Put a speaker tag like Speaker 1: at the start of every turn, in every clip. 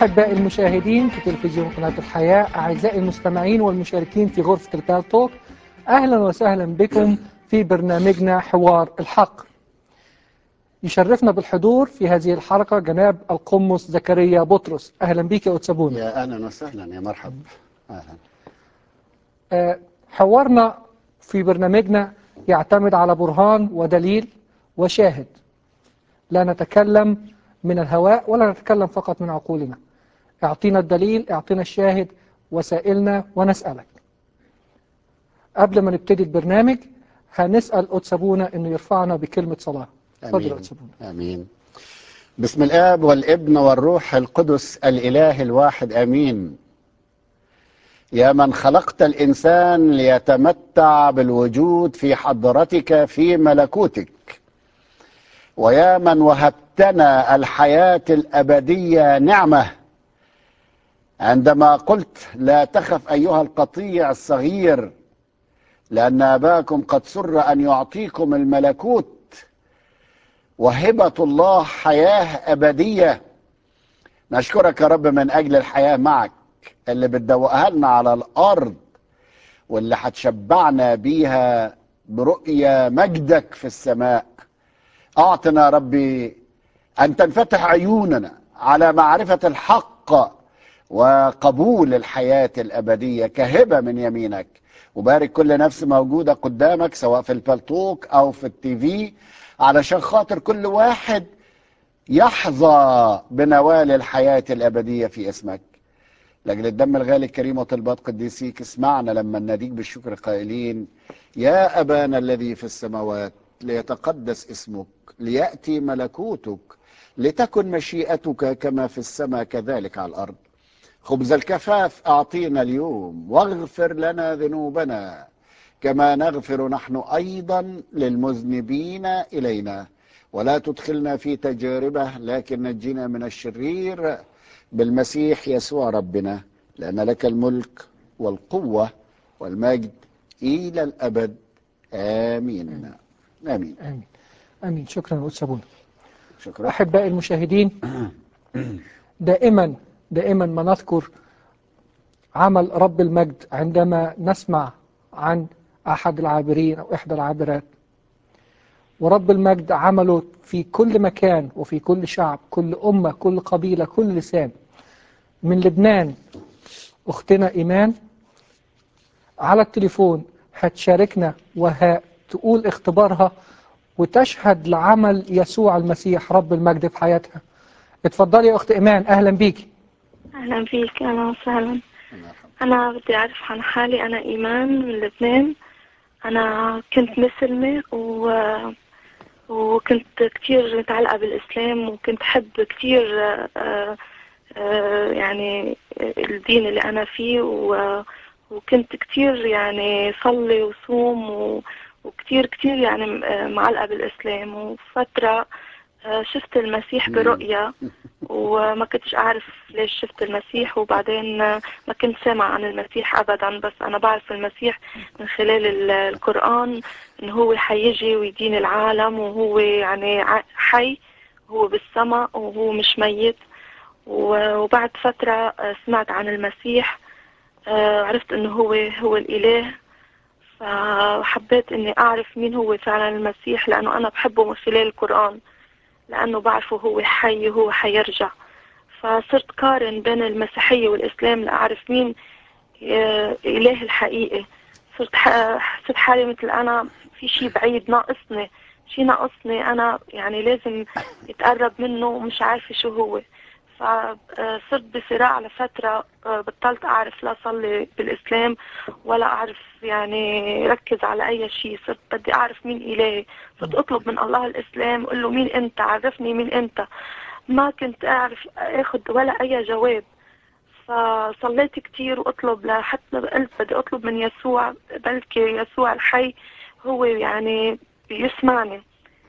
Speaker 1: أحبائي المشاهدين في تلفزيون قناة الحياة أعزائي المستمعين والمشاركين في غرفة رتال توك أهلا وسهلا بكم في برنامجنا حوار الحق يشرفنا بالحضور في هذه الحلقة جناب القمص زكريا بطرس أهلا بك يا أتسابون
Speaker 2: يا أهلا وسهلا يا مرحب أهلا
Speaker 1: آه، حوارنا في برنامجنا يعتمد على برهان ودليل وشاهد لا نتكلم من الهواء ولا نتكلم فقط من عقولنا اعطينا الدليل اعطينا الشاهد وسائلنا ونسألك قبل ما نبتدي البرنامج هنسأل أتسابونا أنه يرفعنا بكلمة صلاة تفضل يا
Speaker 2: آمين
Speaker 1: أتسابونا
Speaker 2: آمين بسم الآب والابن والروح القدس الإله الواحد آمين يا من خلقت الإنسان ليتمتع بالوجود في حضرتك في ملكوتك ويا من وهبتنا الحياة الأبدية نعمة عندما قلت لا تخف أيها القطيع الصغير لأن أباكم قد سر أن يعطيكم الملكوت وهبة الله حياة أبدية نشكرك يا رب من أجل الحياة معك اللي بتدوقها لنا على الأرض واللي هتشبعنا بيها برؤية مجدك في السماء أعطنا يا ربي أن تنفتح عيوننا على معرفة الحق وقبول الحياة الأبدية كهبة من يمينك وبارك كل نفس موجودة قدامك سواء في البلتوك أو في التي في علشان خاطر كل واحد يحظى بنوال الحياة الأبدية في اسمك لأجل الدم الغالي الكريم وطلبات قديسيك اسمعنا لما نديك بالشكر قائلين يا أبانا الذي في السماوات ليتقدس اسمك ليأتي ملكوتك لتكن مشيئتك كما في السماء كذلك على الأرض خبز الكفاف أعطينا اليوم واغفر لنا ذنوبنا كما نغفر نحن أيضا للمذنبين إلينا ولا تدخلنا في تجاربة لكن نجينا من الشرير بالمسيح يسوع ربنا لأن لك الملك والقوة والمجد إلى الأبد آمين آمين
Speaker 1: آمين آمين شكرا يا أتسابونا
Speaker 2: شكرا
Speaker 1: أحبائي المشاهدين دائما دائما ما نذكر عمل رب المجد عندما نسمع عن أحد العابرين أو إحدى العابرات ورب المجد عمله في كل مكان وفي كل شعب كل أمة كل قبيلة كل لسان من لبنان أختنا إيمان على التليفون هتشاركنا وهتقول اختبارها وتشهد لعمل يسوع المسيح رب المجد في حياتها اتفضلي يا أخت إيمان أهلا بيكي
Speaker 3: أهلا فيك أهلا وسهلا أنا بدي أعرف عن حالي أنا إيمان من لبنان أنا كنت مسلمة و... وكنت كتير متعلقة بالإسلام وكنت حب كتير آه، آه، يعني الدين اللي أنا فيه و... وكنت كتير يعني صلي وصوم و... وكتير كتير يعني آه، معلقة بالإسلام وفترة آه، شفت المسيح برؤية وما كنتش أعرف ليش شفت المسيح وبعدين آه، ما كنت سامع عن المسيح أبدا بس أنا بعرف المسيح من خلال ال- القرآن إنه هو حيجي ويدين العالم وهو يعني ع- حي هو بالسماء وهو مش ميت و- وبعد فترة آه، سمعت عن المسيح آه، عرفت إنه هو هو الإله فحبيت إني أعرف مين هو فعلا المسيح لأنه أنا بحبه من خلال القرآن لأنه بعرفه هو حي وهو حيرجع فصرت قارن بين المسيحية والإسلام لأعرف مين آه، إله الحقيقي صرت ح- حسيت حالي مثل أنا في شيء بعيد ناقصني شيء ناقصني أنا يعني لازم يتقرب منه ومش عارفة شو هو فصرت بصراع لفترة آه، بطلت أعرف لا أصلي بالإسلام ولا أعرف يعني ركز على أي شيء صرت بدي أعرف مين إلهي صرت أطلب من الله الإسلام أقول له مين أنت عرفني مين أنت ما كنت أعرف أخذ ولا أي جواب فصليت كتير وأطلب لحتى قلت بدي أطلب من يسوع بلكي يسوع الحي هو يعني يسمعني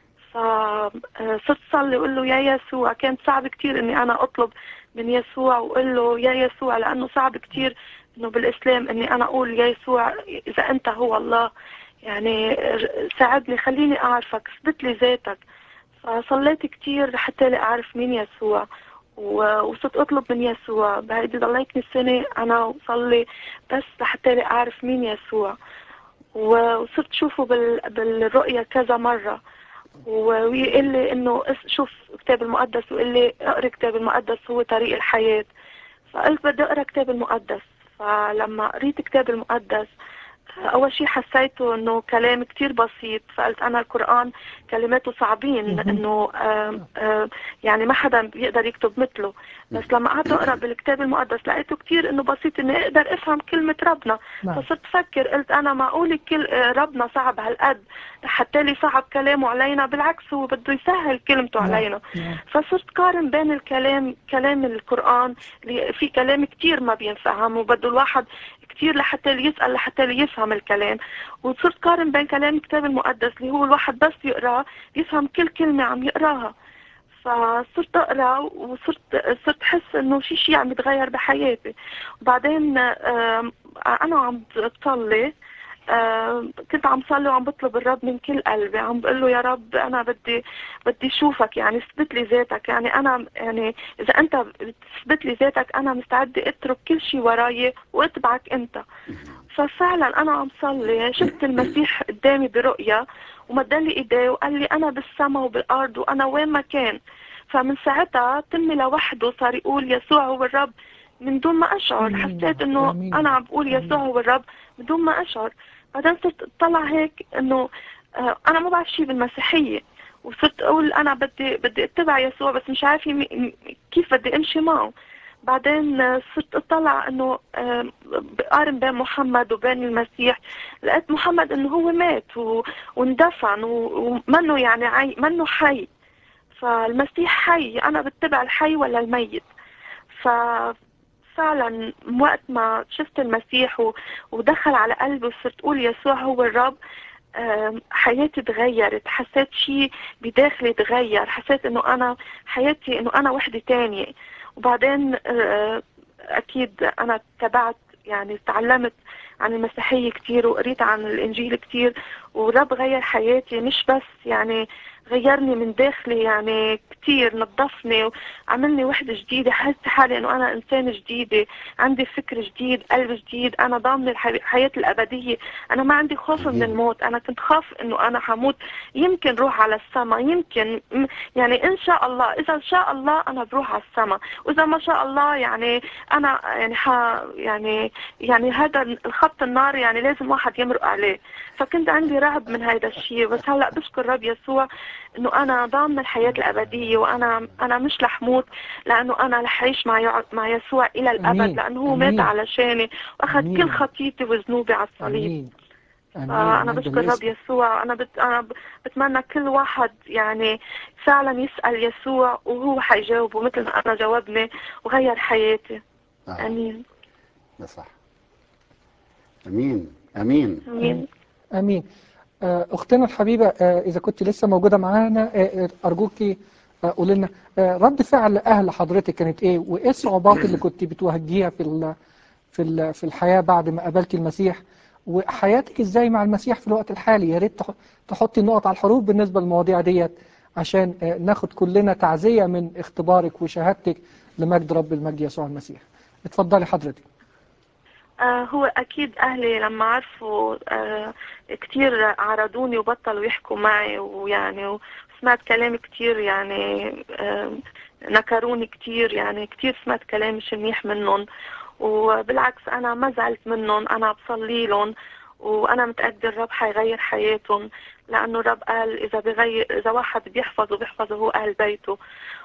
Speaker 3: فصرت صلي وأقول له يا يسوع كانت صعب كتير إني أنا أطلب من يسوع وأقول له يا يسوع لأنه صعب كتير إنه بالإسلام إني أنا أقول يا يسوع إذا أنت هو الله يعني ساعدني خليني أعرفك اثبت لي ذاتك فصليت كتير حتى لأعرف مين يسوع و- وصرت اطلب من يسوع بهيدي ضليتني سنة انا وصلي بس لحتى لي اعرف مين يسوع و- وصرت شوفه بال... بالرؤية كذا مرة و- ويقول لي انه اس- شوف الكتاب المقدس ويقول لي اقرا الكتاب المقدس هو طريق الحياة فقلت بدي اقرا الكتاب المقدس فلما قريت الكتاب المقدس اول شيء حسيته انه كلام كتير بسيط فقلت انا القران كلماته صعبين
Speaker 1: مهم.
Speaker 3: انه آم، آم، يعني ما حدا بيقدر يكتب مثله بس لما قعدت اقرا بالكتاب المقدس لقيته كتير انه بسيط اني اقدر افهم كلمه ربنا
Speaker 1: نعم
Speaker 3: فصرت افكر قلت انا معقول كل آه، ربنا صعب هالقد حتى لي صعب كلامه علينا بالعكس هو بده يسهل كلمته
Speaker 1: نعم.
Speaker 3: علينا
Speaker 1: نعم.
Speaker 3: فصرت قارن بين الكلام كلام القرآن اللي في كلام كتير ما بينفهم وبده الواحد كتير لحتى يسأل لحتى يفهم الكلام وصرت قارن بين كلام الكتاب المقدس اللي هو الواحد بس يقراه يفهم كل كلمة عم يقراها فصرت اقرا وصرت صرت احس انه في شيء عم يتغير بحياتي وبعدين آم، انا عم بصلي آم، كنت عم صلي وعم بطلب الرب من كل قلبي عم بقول له يا رب انا بدي بدي اشوفك يعني اثبت لي ذاتك يعني انا يعني اذا انت بتثبت لي ذاتك انا مستعده اترك كل شيء وراي واتبعك انت ففعلا انا عم صلي شفت المسيح قدامي برؤيا ومدلي ايديه وقال لي انا بالسما وبالارض وانا وين ما كان فمن ساعتها تمي لوحده صار يقول يسوع هو الرب من دون ما اشعر
Speaker 1: آمين.
Speaker 3: حسيت انه
Speaker 1: آمين.
Speaker 3: انا عم بقول يسوع
Speaker 1: آمين.
Speaker 3: هو الرب من دون ما اشعر بعدين صرت اطلع هيك انه آه، انا ما بعرف شيء بالمسيحيه وصرت اقول انا بدي بدي اتبع يسوع بس مش عارفه م- م- كيف بدي امشي معه بعدين آه، صرت اطلع انه آه، بقارن بين محمد وبين المسيح لقيت محمد انه هو مات و- واندفن و- ومنه يعني عي منه حي فالمسيح حي انا بتبع الحي ولا الميت ففعلا وقت ما شفت المسيح و- ودخل على قلبي وصرت اقول يسوع هو الرب آم، حياتي تغيرت حسيت شيء بداخلي تغير حسيت انه انا حياتي انه انا وحدة تانية وبعدين آه، اكيد انا تبعت يعني تعلمت عن المسيحية كتير وقريت عن الانجيل كتير ورب غير حياتي مش بس يعني غيرني من داخلي يعني كتير نظفني وعملني وحدة جديدة حسيت حالي انه انا انسان جديدة عندي فكر جديد قلب جديد انا ضامنة الحي- الحياة الابدية انا ما عندي خوف من
Speaker 2: جميل.
Speaker 3: الموت انا كنت خاف انه انا حموت يمكن روح على السما يمكن م- يعني ان شاء الله اذا شاء الله انا بروح على السما واذا ما شاء الله يعني انا يعني ح يعني يعني هذا الخط النار يعني لازم واحد يمرق عليه فكنت عندي رعب من هذا الشيء بس هلا بشكر رب يسوع انه انا ضامنه الحياه الابديه وانا انا مش رح موت لانه انا رح اعيش مع يع- مع يسوع الى الابد
Speaker 1: أمين.
Speaker 3: لانه هو
Speaker 1: أمين.
Speaker 3: مات علشاني واخذ
Speaker 1: أمين.
Speaker 3: كل خطيتي وذنوبي على الصليب
Speaker 1: امين امين
Speaker 3: فأنا
Speaker 1: مجد
Speaker 3: بشكر رب
Speaker 1: الاسم.
Speaker 3: يسوع أنا بت... أنا ب- بتمنى كل واحد يعني فعلا يسأل يسوع وهو حيجاوبه مثل ما أنا جاوبني وغير حياتي
Speaker 2: آه.
Speaker 3: آمين
Speaker 2: ده صح امين امين
Speaker 3: آمين
Speaker 1: امين آه، اختنا الحبيبه آه، اذا كنت لسه موجوده معانا آه، آه، ارجوكي آه، قولي لنا آه، رد فعل اهل حضرتك كانت ايه وايه الصعوبات اللي كنت بتواجهيها في ال في ال في الحياه بعد ما قابلتي المسيح وحياتك ازاي مع المسيح في الوقت الحالي يا ريت تح- تحطي النقط على الحروف بالنسبه للمواضيع ديت عشان آه، ناخد كلنا تعزيه من اختبارك وشهادتك لمجد رب المجد يسوع المسيح اتفضلي حضرتك
Speaker 3: آه هو أكيد أهلي لما عرفوا آه كتير عرضوني وبطلوا يحكوا معي ويعني وسمعت كلام كتير يعني آه نكروني كتير يعني كتير سمعت كلام مش منيح منهم وبالعكس أنا ما زعلت منهم أنا بصلي لهم وأنا متأكدة الرب حيغير حياتهم لأنه الرب قال إذا بغير إذا واحد بيحفظه بيحفظه هو أهل بيته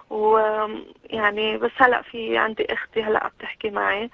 Speaker 3: ويعني بس هلأ في عندي أختي هلأ عم تحكي معي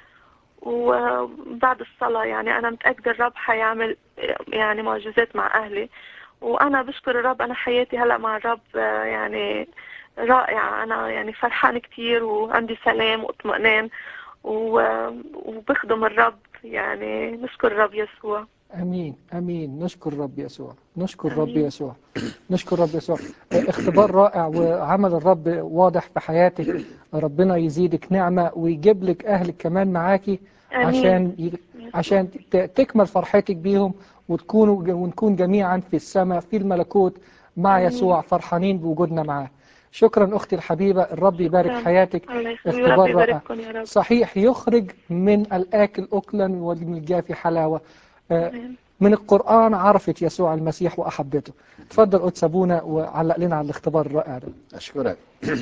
Speaker 3: وبعد الصلاة يعني أنا متأكدة الرب حيعمل يعني معجزات مع أهلي وأنا بشكر الرب أنا حياتي هلأ مع الرب آه، يعني رائعة أنا يعني فرحانة كتير وعندي سلام واطمئنان و- وبخدم الرب يعني نشكر الرب يسوع
Speaker 1: امين امين نشكر رب يسوع نشكر رب
Speaker 3: آمين.
Speaker 1: يسوع نشكر رب يسوع آه، اختبار رائع وعمل الرب واضح في حياتك ربنا يزيدك نعمة ويجيب لك اهلك كمان معاكي
Speaker 3: آمين.
Speaker 1: عشان ي... عشان ت- تكمل فرحتك بيهم وتكونوا ونكون جميعا في السماء في الملكوت مع
Speaker 3: آمين.
Speaker 1: يسوع فرحانين بوجودنا معاه شكرا أختي الحبيبة الرب يبارك
Speaker 3: شكراً.
Speaker 1: حياتك
Speaker 3: الله يخليك
Speaker 1: اختبار
Speaker 3: ربي
Speaker 1: رائع.
Speaker 3: يبارككم يا رب
Speaker 1: صحيح يخرج من الآكل أكلا ومن الجافي حلاوة آه،
Speaker 3: آمين.
Speaker 1: من القرآن عرفت يسوع المسيح وأحبته تفضل قدس أبونا وعلق لنا على الاختبار الرائع ده
Speaker 2: اشكرك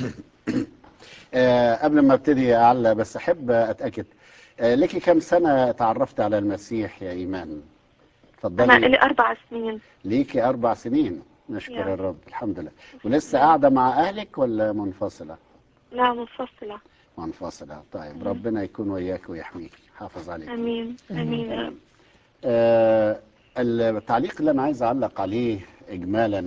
Speaker 2: آه، قبل ما ابتدي اعلق بس احب اتاكد آه، لك كم سنه تعرفت على المسيح يا ايمان
Speaker 3: أنا
Speaker 2: اتفضلي
Speaker 3: إلي أربع سنين
Speaker 2: ليكي اربع سنين نشكر
Speaker 3: يا.
Speaker 2: الرب الحمد لله ولسه قاعده مع اهلك ولا منفصله
Speaker 3: لا منفصلة
Speaker 2: منفصله طيب ربنا يكون وياك ويحميك حافظ عليك
Speaker 3: آمين آمين يا رب
Speaker 2: آه، التعليق اللي انا عايز اعلق عليه اجمالا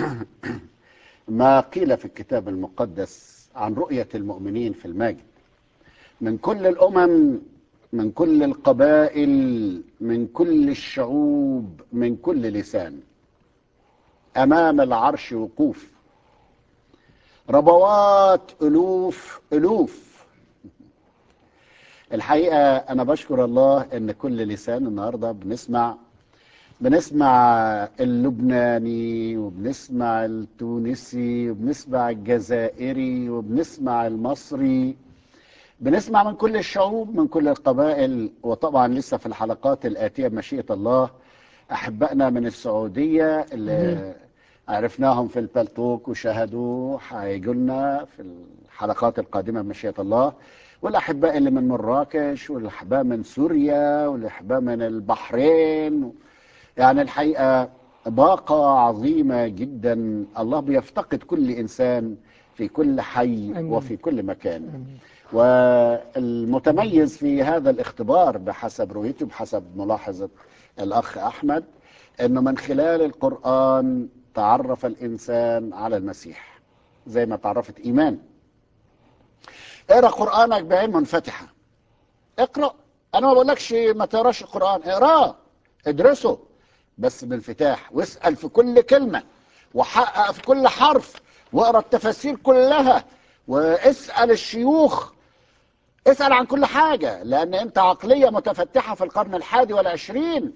Speaker 2: ما قيل في الكتاب المقدس عن رؤية المؤمنين في المجد من كل الامم من كل القبائل من كل الشعوب من كل لسان امام العرش وقوف ربوات الوف الوف الحقيقه انا بشكر الله ان كل لسان النهارده بنسمع بنسمع اللبناني وبنسمع التونسي وبنسمع الجزائري وبنسمع المصري بنسمع من كل الشعوب من كل القبائل وطبعا لسه في الحلقات الآتية بمشيئة الله أحبائنا من السعودية اللي عرفناهم في البلتوك وشاهدوا هيجوا لنا في الحلقات القادمة بمشيئة الله والأحباء اللي من مراكش والأحباء من سوريا والأحباء من البحرين يعني الحقيقة باقة عظيمة جدا الله بيفتقد كل إنسان في كل حي
Speaker 1: أمين.
Speaker 2: وفي كل مكان
Speaker 1: آمين.
Speaker 2: والمتميز في هذا الاختبار بحسب رؤيتي بحسب ملاحظة الأخ أحمد أنه من خلال القرآن تعرف الإنسان على المسيح زي ما تعرفت إيمان اقرأ قرآنك بعين منفتحة اقرأ أنا ما بقولكش ما تقراش القرآن اقراه ادرسه بس بانفتاح واسأل في كل كلمة وحقق في كل حرف واقرا التفاسير كلها واسأل الشيوخ اسأل عن كل حاجة لأن أنت عقلية متفتحة في القرن الحادي والعشرين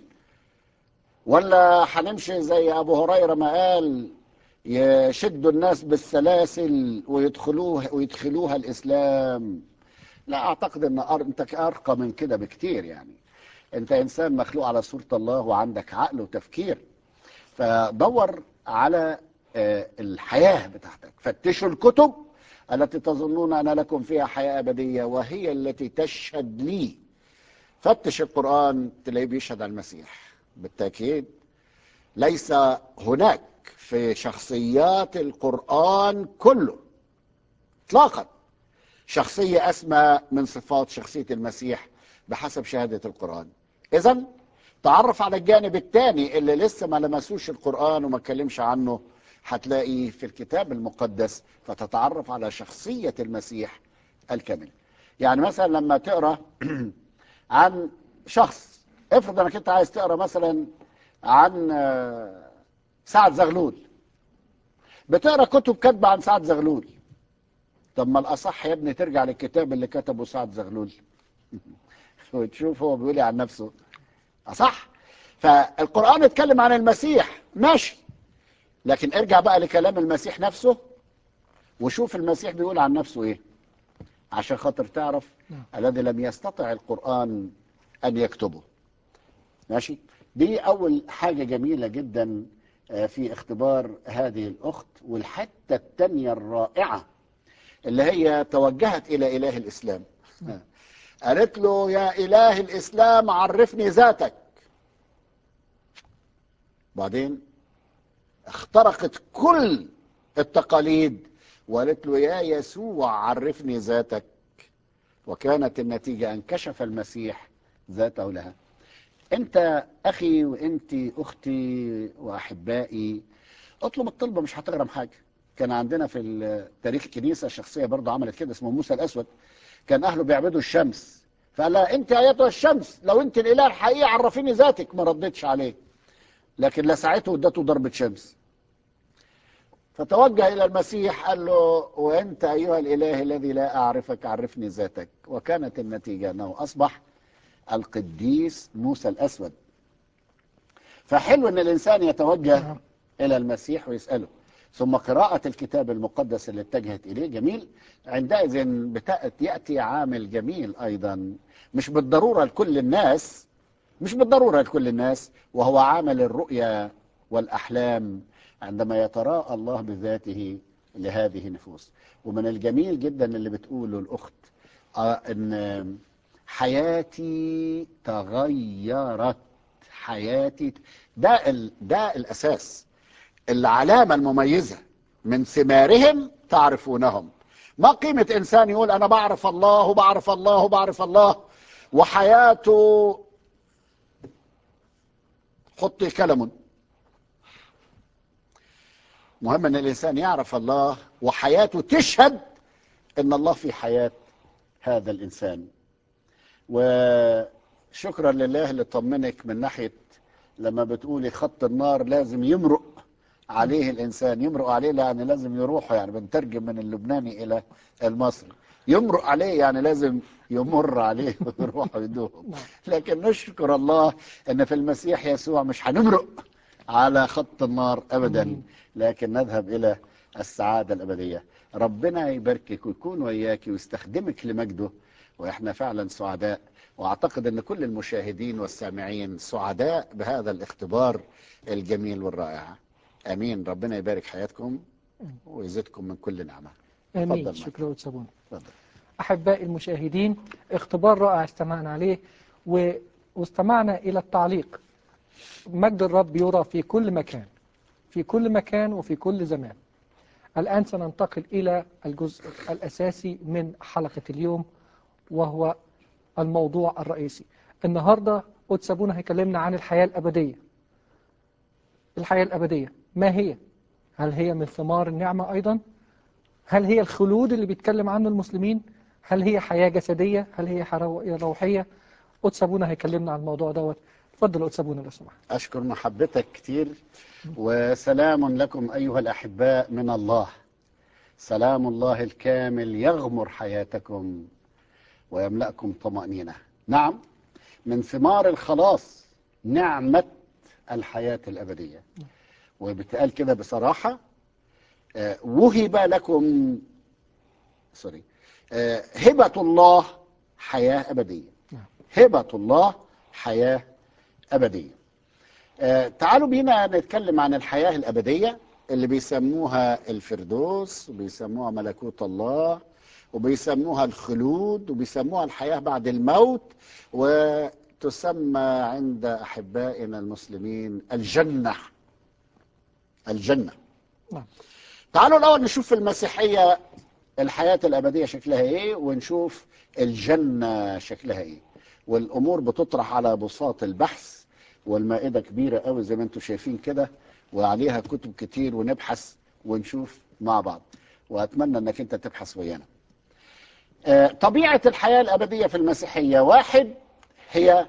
Speaker 2: ولا هنمشي زي أبو هريرة ما قال يشدوا الناس بالسلاسل ويدخلوها ويدخلوها الإسلام لا أعتقد أن أر... أنت أرقى من كده بكتير يعني أنت إنسان مخلوق على صورة الله وعندك عقل وتفكير فدور على آه، الحياة بتاعتك فتشوا الكتب التي تظنون أن لكم فيها حياة أبدية وهي التي تشهد لي فتش القرآن تلاقيه بيشهد على المسيح بالتأكيد ليس هناك في شخصيات القرآن كله اطلاقا شخصية أسمى من صفات شخصية المسيح بحسب شهادة القرآن إذا تعرف على الجانب الثاني اللي لسه ما لمسوش القرآن وما اتكلمش عنه هتلاقيه في الكتاب المقدس فتتعرف على شخصية المسيح الكامل يعني مثلا لما تقرأ عن شخص افرض انك انت عايز تقرأ مثلا عن آه، سعد زغلول بتقرأ كتب كاتبة عن سعد زغلول طب ما الأصح يا ابني ترجع للكتاب اللي كتبه سعد زغلول وتشوف هو بيقول إيه عن نفسه أصح فالقرآن اتكلم عن المسيح ماشي لكن ارجع بقى لكلام المسيح نفسه وشوف المسيح بيقول عن نفسه ايه عشان خاطر تعرف
Speaker 1: نعم.
Speaker 2: الذي لم يستطع القرآن أن يكتبه ماشي دي أول حاجة جميلة جدا آه، في اختبار هذه الأخت والحتة التانية الرائعة اللي هي توجهت إلى إله الإسلام قالت له يا إله الإسلام عرفني ذاتك بعدين اخترقت كل التقاليد وقالت له يا يسوع عرفني ذاتك وكانت النتيجة أن كشف المسيح ذاته لها أنت أخي وأنت أختي وأحبائي اطلب الطلبة مش هتغرم حاجة كان عندنا في تاريخ الكنيسة شخصية برضه عملت كده اسمه موسى الأسود كان أهله بيعبدوا الشمس فقال لها أنت أيتها الشمس لو أنت الإله الحقيقي عرفيني ذاتك ما ردتش عليه لكن لسعته وادته ضربة شمس فتوجه إلى المسيح قال له وأنت أيها الإله الذي لا أعرفك عرفني ذاتك وكانت النتيجة أنه أصبح القديس موسى الأسود فحلو أن الإنسان يتوجه
Speaker 1: نعم.
Speaker 2: إلى المسيح ويسأله ثم قراءة الكتاب المقدس اللي اتجهت إليه جميل عندئذ بتأت يأتي عامل جميل أيضا مش بالضرورة لكل الناس مش بالضرورة لكل الناس وهو عامل الرؤيا والأحلام عندما يتراءى الله بذاته لهذه النفوس ومن الجميل جدا اللي بتقوله الأخت آه إن حياتي تغيرت حياتي ده ال... ده الأساس العلامة المميزة من ثمارهم تعرفونهم ما قيمة إنسان يقول أنا بعرف الله وبعرف الله وبعرف الله وحياته حطي كلم مهم ان الانسان يعرف الله وحياته تشهد ان الله في حياه هذا الانسان وشكرا لله اللي طمنك من ناحيه لما بتقولي خط النار لازم يمرق عليه الانسان يمرق عليه يعني لازم يروح يعني بنترجم من اللبناني الى المصري يمرق عليه يعني لازم يمر عليه ويروح ويدوم لكن نشكر الله ان في المسيح يسوع مش هنمرق على خط النار ابدا لكن نذهب الى السعاده الابديه ربنا يباركك ويكون وياك ويستخدمك لمجده واحنا فعلا سعداء واعتقد ان كل المشاهدين والسامعين سعداء بهذا الاختبار الجميل والرائع امين ربنا يبارك حياتكم ويزيدكم من كل نعمه
Speaker 1: آمين
Speaker 2: اتفضل
Speaker 1: شكرا وتسابون
Speaker 2: اتفضل
Speaker 1: أحبائي المشاهدين اختبار رائع استمعنا عليه و... واستمعنا إلى التعليق مجد الرب يرى في كل مكان في كل مكان وفي كل زمان الآن سننتقل إلى الجزء الأساسي من حلقة اليوم وهو الموضوع الرئيسي النهاردة قدس أبونا هيكلمنا عن الحياة الأبدية الحياة الأبدية ما هي؟ هل هي من ثمار النعمة أيضا؟ هل هي الخلود اللي بيتكلم عنه المسلمين؟ هل هي حياة جسدية؟ هل هي حياة روحية؟ قدس أبونا هيكلمنا عن الموضوع دوت اتفضل قدس أبونا لو سمحت
Speaker 2: أشكر محبتك كتير وسلام لكم أيها الأحباء من الله سلام الله الكامل يغمر حياتكم ويملأكم طمأنينة نعم من ثمار الخلاص نعمة الحياة الأبدية وبتقال كده بصراحة آه، وهب لكم سوري آه، هبة الله حياة أبدية
Speaker 1: نعم.
Speaker 2: هبة الله حياة أبدية آه، تعالوا بينا نتكلم عن الحياة الأبدية اللي بيسموها الفردوس وبيسموها ملكوت الله وبيسموها الخلود وبيسموها الحياة بعد الموت وتسمى عند أحبائنا المسلمين الجنة الجنة
Speaker 1: نعم
Speaker 2: تعالوا الأول نشوف في المسيحية الحياة الأبدية شكلها إيه ونشوف الجنة شكلها إيه والأمور بتطرح على بساط البحث والمائدة كبيرة قوي زي ما انتم شايفين كده وعليها كتب كتير ونبحث ونشوف مع بعض وأتمنى أنك أنت تبحث ويانا آه، طبيعة الحياة الأبدية في المسيحية واحد هي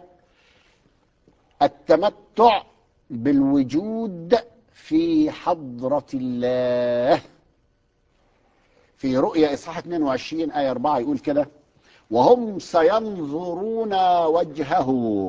Speaker 2: التمتع بالوجود في حضرة الله في رؤيا إصحاح 22 آية 4 يقول كده وهم سينظرون وجهه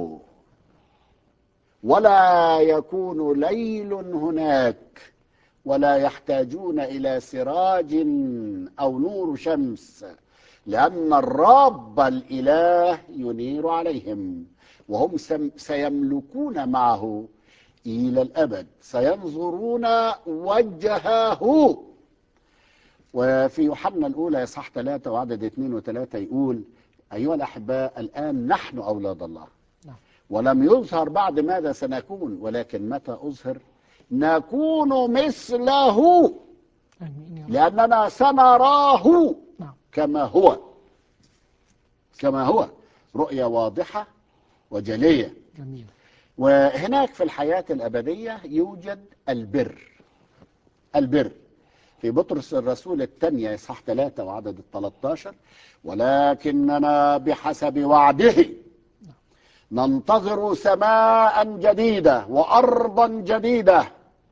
Speaker 2: ولا يكون ليل هناك ولا يحتاجون إلى سراج أو نور شمس لأن الرب الإله ينير عليهم وهم سم- سيملكون معه إلى الأبد سينظرون وجهه وفي يوحنا الأولى إصحاح ثلاثة وعدد اثنين وثلاثة يقول أيها الأحباء الآن نحن أولاد الله
Speaker 1: نعم.
Speaker 2: ولم يظهر بعد ماذا سنكون ولكن متى أظهر نكون مثله
Speaker 1: آمين يا رب
Speaker 2: لأننا سنراه
Speaker 1: نعم
Speaker 2: كما هو كما هو رؤية واضحة وجلية
Speaker 1: جميل
Speaker 2: وهناك في الحياة الأبدية يوجد البر البر في بطرس الرسول الثانية إصحاح 3 وعدد ال 13 ولكننا بحسب وعده ننتظر سماء جديدة وأرضا جديدة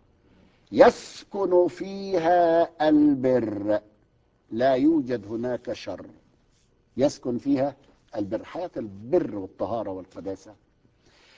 Speaker 2: يسكن فيها البر لا يوجد هناك شر يسكن فيها البر حياة البر والطهارة والقداسة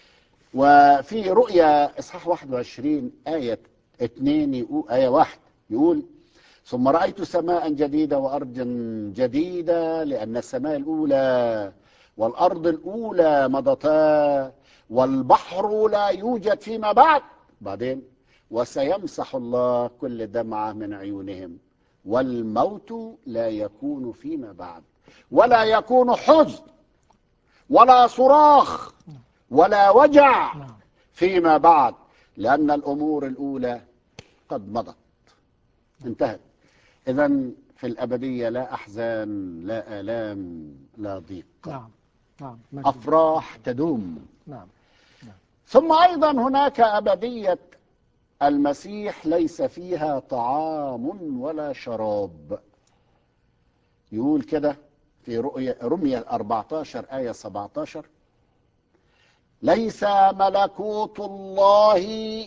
Speaker 2: وفي رؤيا إصحاح 21 آية 2 يقول آية 1 يقول ثم رأيت سماء جديدة وأرضا جديدة لأن السماء الأولى والأرض الأولى مضتا والبحر لا يوجد فيما بعد بعدين وسيمسح الله كل دمعة من عيونهم والموت لا يكون فيما بعد ولا يكون حزن ولا صراخ ولا وجع
Speaker 1: نعم
Speaker 2: فيما بعد لأن الأمور الأولى قد مضت انتهت إذا في الأبدية لا أحزان لا آلام لا ضيق
Speaker 1: نعم نعم مجد.
Speaker 2: أفراح تدوم
Speaker 1: نعم
Speaker 2: ثم أيضا هناك أبدية المسيح ليس فيها طعام ولا شراب يقول كده في رؤية رمية 14 آية 17 ليس ملكوت الله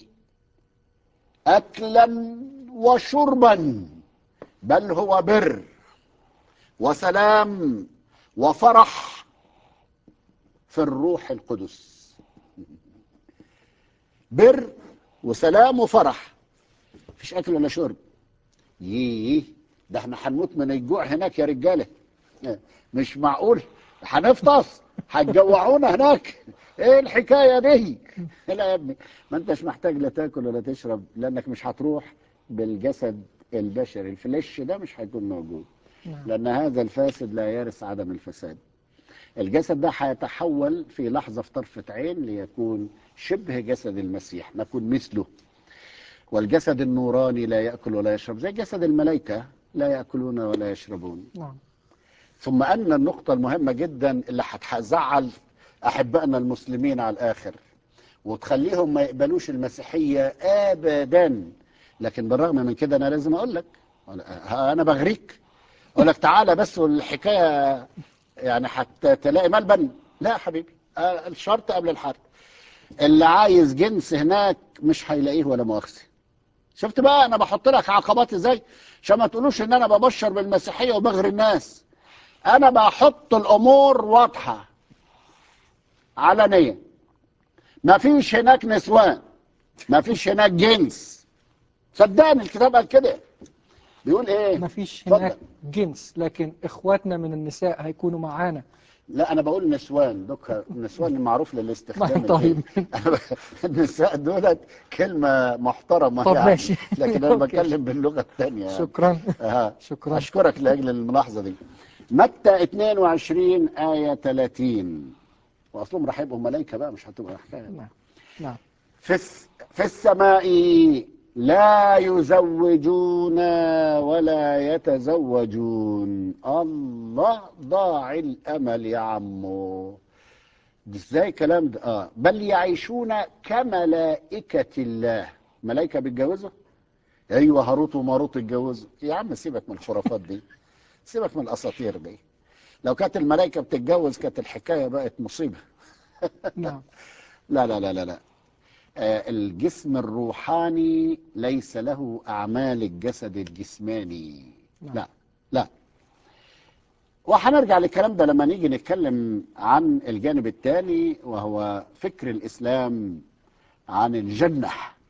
Speaker 2: أكلا وشربا بل هو بر وسلام وفرح في الروح القدس بر وسلام وفرح مفيش اكل ولا شرب ييه ده احنا هنموت من الجوع هناك يا رجاله مش معقول هنفطس هتجوعونا هناك ايه الحكايه دي لا يا ابني ما انتش محتاج لا تاكل ولا تشرب لانك مش هتروح بالجسد البشري الفلش ده مش هيكون موجود
Speaker 1: نعم.
Speaker 2: لان هذا الفاسد لا يرث عدم الفساد الجسد ده هيتحول في لحظة في طرفة عين ليكون شبه جسد المسيح نكون مثله والجسد النوراني لا يأكل ولا يشرب زي جسد الملائكة لا يأكلون ولا يشربون
Speaker 1: نعم
Speaker 2: ثم أن النقطة المهمة جدا اللي هتزعل أحبائنا المسلمين على الآخر وتخليهم ما يقبلوش المسيحية أبدا لكن بالرغم من كده أنا لازم أقول لك أنا بغريك أقول لك تعالى بس والحكاية يعني حتى تلاقي ملبن لا يا حبيبي آه، الشرط قبل الحرب اللي عايز جنس هناك مش هيلاقيه ولا مؤاخذه شفت بقى انا بحط لك عقبات ازاي عشان ما تقولوش ان انا ببشر بالمسيحيه وبغري الناس انا بحط الامور واضحه علنيه ما فيش هناك نسوان ما فيش هناك جنس صدقني الكتاب قال كده بيقول ايه
Speaker 1: ما فيش
Speaker 2: اتفضل.
Speaker 1: هناك جنس لكن اخواتنا من النساء هيكونوا معانا
Speaker 2: لا انا بقول نسوان دوك نسوان معروف للاستخدام
Speaker 1: طيب.
Speaker 2: الجيد. النساء دولت كلمه محترمه
Speaker 1: طب
Speaker 2: يعني
Speaker 1: ماشي.
Speaker 2: لكن انا
Speaker 1: أوكي.
Speaker 2: بتكلم باللغه الثانيه يعني.
Speaker 1: شكرا
Speaker 2: آه.
Speaker 1: شكرا
Speaker 2: اشكرك لاجل الملاحظه دي متى 22 ايه 30 واصلهم راح يبقوا ملائكه بقى مش هتبقى حكايه
Speaker 1: نعم نعم
Speaker 2: في الس- في السماء لا يزوجون ولا يتزوجون الله ضاع الامل يا عمو ازاي الكلام ده اه بل يعيشون كملائكة الله ملائكة بيتجوزوا ايوه هاروت وماروت اتجوزوا يا عم سيبك من الخرافات دي سيبك من الاساطير دي لو كانت الملائكة بتتجوز كانت الحكاية بقت مصيبة
Speaker 1: نعم
Speaker 2: لا لا لا لا لا آه، الجسم الروحاني ليس له أعمال الجسد الجسماني
Speaker 1: نعم.
Speaker 2: لا لا وهنرجع للكلام ده لما نيجي نتكلم عن الجانب الثاني وهو فكر الإسلام عن الجنة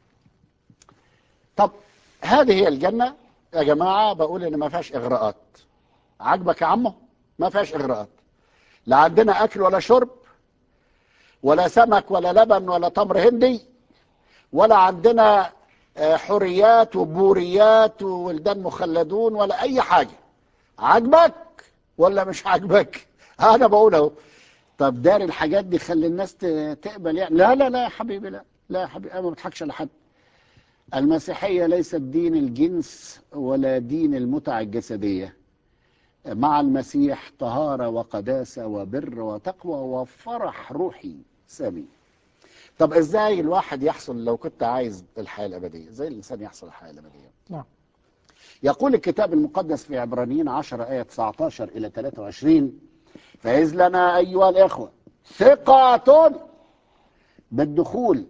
Speaker 2: طب هذه هي الجنة يا جماعة بقول إن ما فيهاش إغراءات عاجبك يا عمو ما فيهاش إغراءات لا عندنا أكل ولا شرب ولا سمك ولا لبن ولا تمر هندي ولا عندنا آه، حريات وبوريات وولدان مخلدون ولا اي حاجه عاجبك ولا مش عاجبك انا بقول اهو طب دار الحاجات دي خلي الناس ت- تقبل يعني لا لا لا يا حبيبي لا لا يا حبيبي انا ما بضحكش على حد المسيحيه ليست دين الجنس ولا دين المتع الجسديه مع المسيح طهارة وقداسة وبر وتقوى وفرح روحي سامي طب ازاي الواحد يحصل لو كنت عايز الحياة الأبدية زي الإنسان يحصل الحياة الأبدية
Speaker 1: نعم
Speaker 2: يقول الكتاب المقدس في عبرانيين 10 آية 19 إلى 23 فإذ لنا أيها الإخوة ثقة بالدخول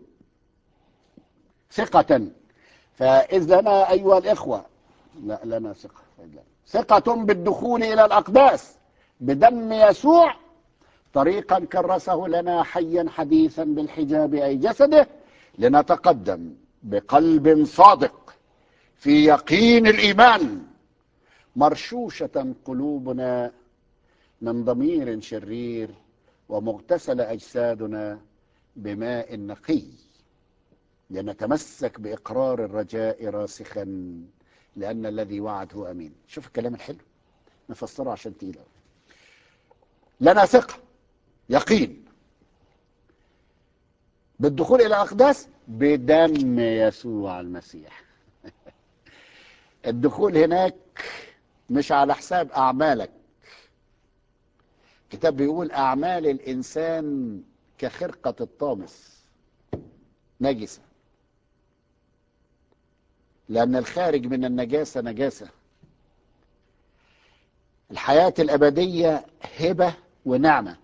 Speaker 2: ثقة فإذ لنا أيها الإخوة لا لنا ثقة لا. ثقة بالدخول إلى الأقداس بدم يسوع طريقا كرسه لنا حيا حديثا بالحجاب أي جسده لنتقدم بقلب صادق في يقين الإيمان مرشوشة قلوبنا من ضمير شرير ومغتسل أجسادنا بماء نقي لنتمسك بإقرار الرجاء راسخا لأن الذي وعد هو أمين شوف الكلام الحلو نفسره عشان تقيل أوي. لنا ثقة يقين بالدخول إلى الأقداس بدم يسوع المسيح الدخول هناك مش على حساب أعمالك الكتاب بيقول أعمال الإنسان كخرقة الطامس نجسة لأن الخارج من النجاسة نجاسة الحياة الأبدية هبة ونعمة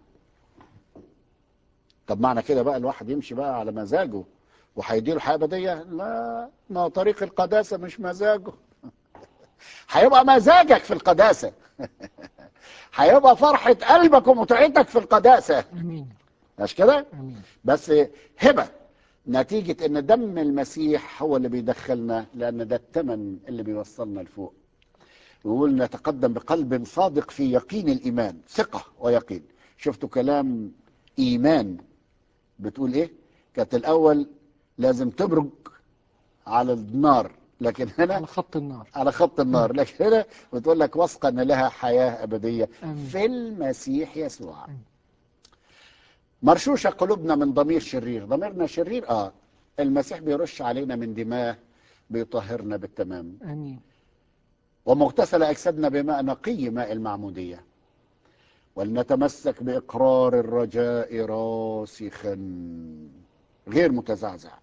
Speaker 2: طب معنى كده بقى الواحد يمشي بقى على مزاجه وهيديله حياة أبدية لا ما هو طريق القداسة مش مزاجه هيبقى مزاجك في القداسة هيبقى فرحة قلبك ومتعتك في القداسة
Speaker 1: امين
Speaker 2: مش كده
Speaker 1: امين
Speaker 2: بس هبة نتيجة ان دم المسيح هو اللي بيدخلنا لان ده الثمن اللي بيوصلنا لفوق ويقول نتقدم بقلب صادق في يقين الايمان ثقة ويقين شفتوا كلام ايمان بتقول ايه كانت الاول لازم تبرج على النار لكن هنا
Speaker 1: على خط النار
Speaker 2: على خط النار لكن هنا بتقول لك واثقه ان لها حياه ابديه
Speaker 1: آمين.
Speaker 2: في المسيح يسوع
Speaker 1: آمين.
Speaker 2: مرشوشه قلوبنا من ضمير شرير ضميرنا شرير اه المسيح بيرش علينا من دماء بيطهرنا بالتمام
Speaker 1: امين
Speaker 2: ومغتسل اجسادنا بماء نقي ماء المعموديه ولنتمسك باقرار الرجاء راسخا غير متزعزع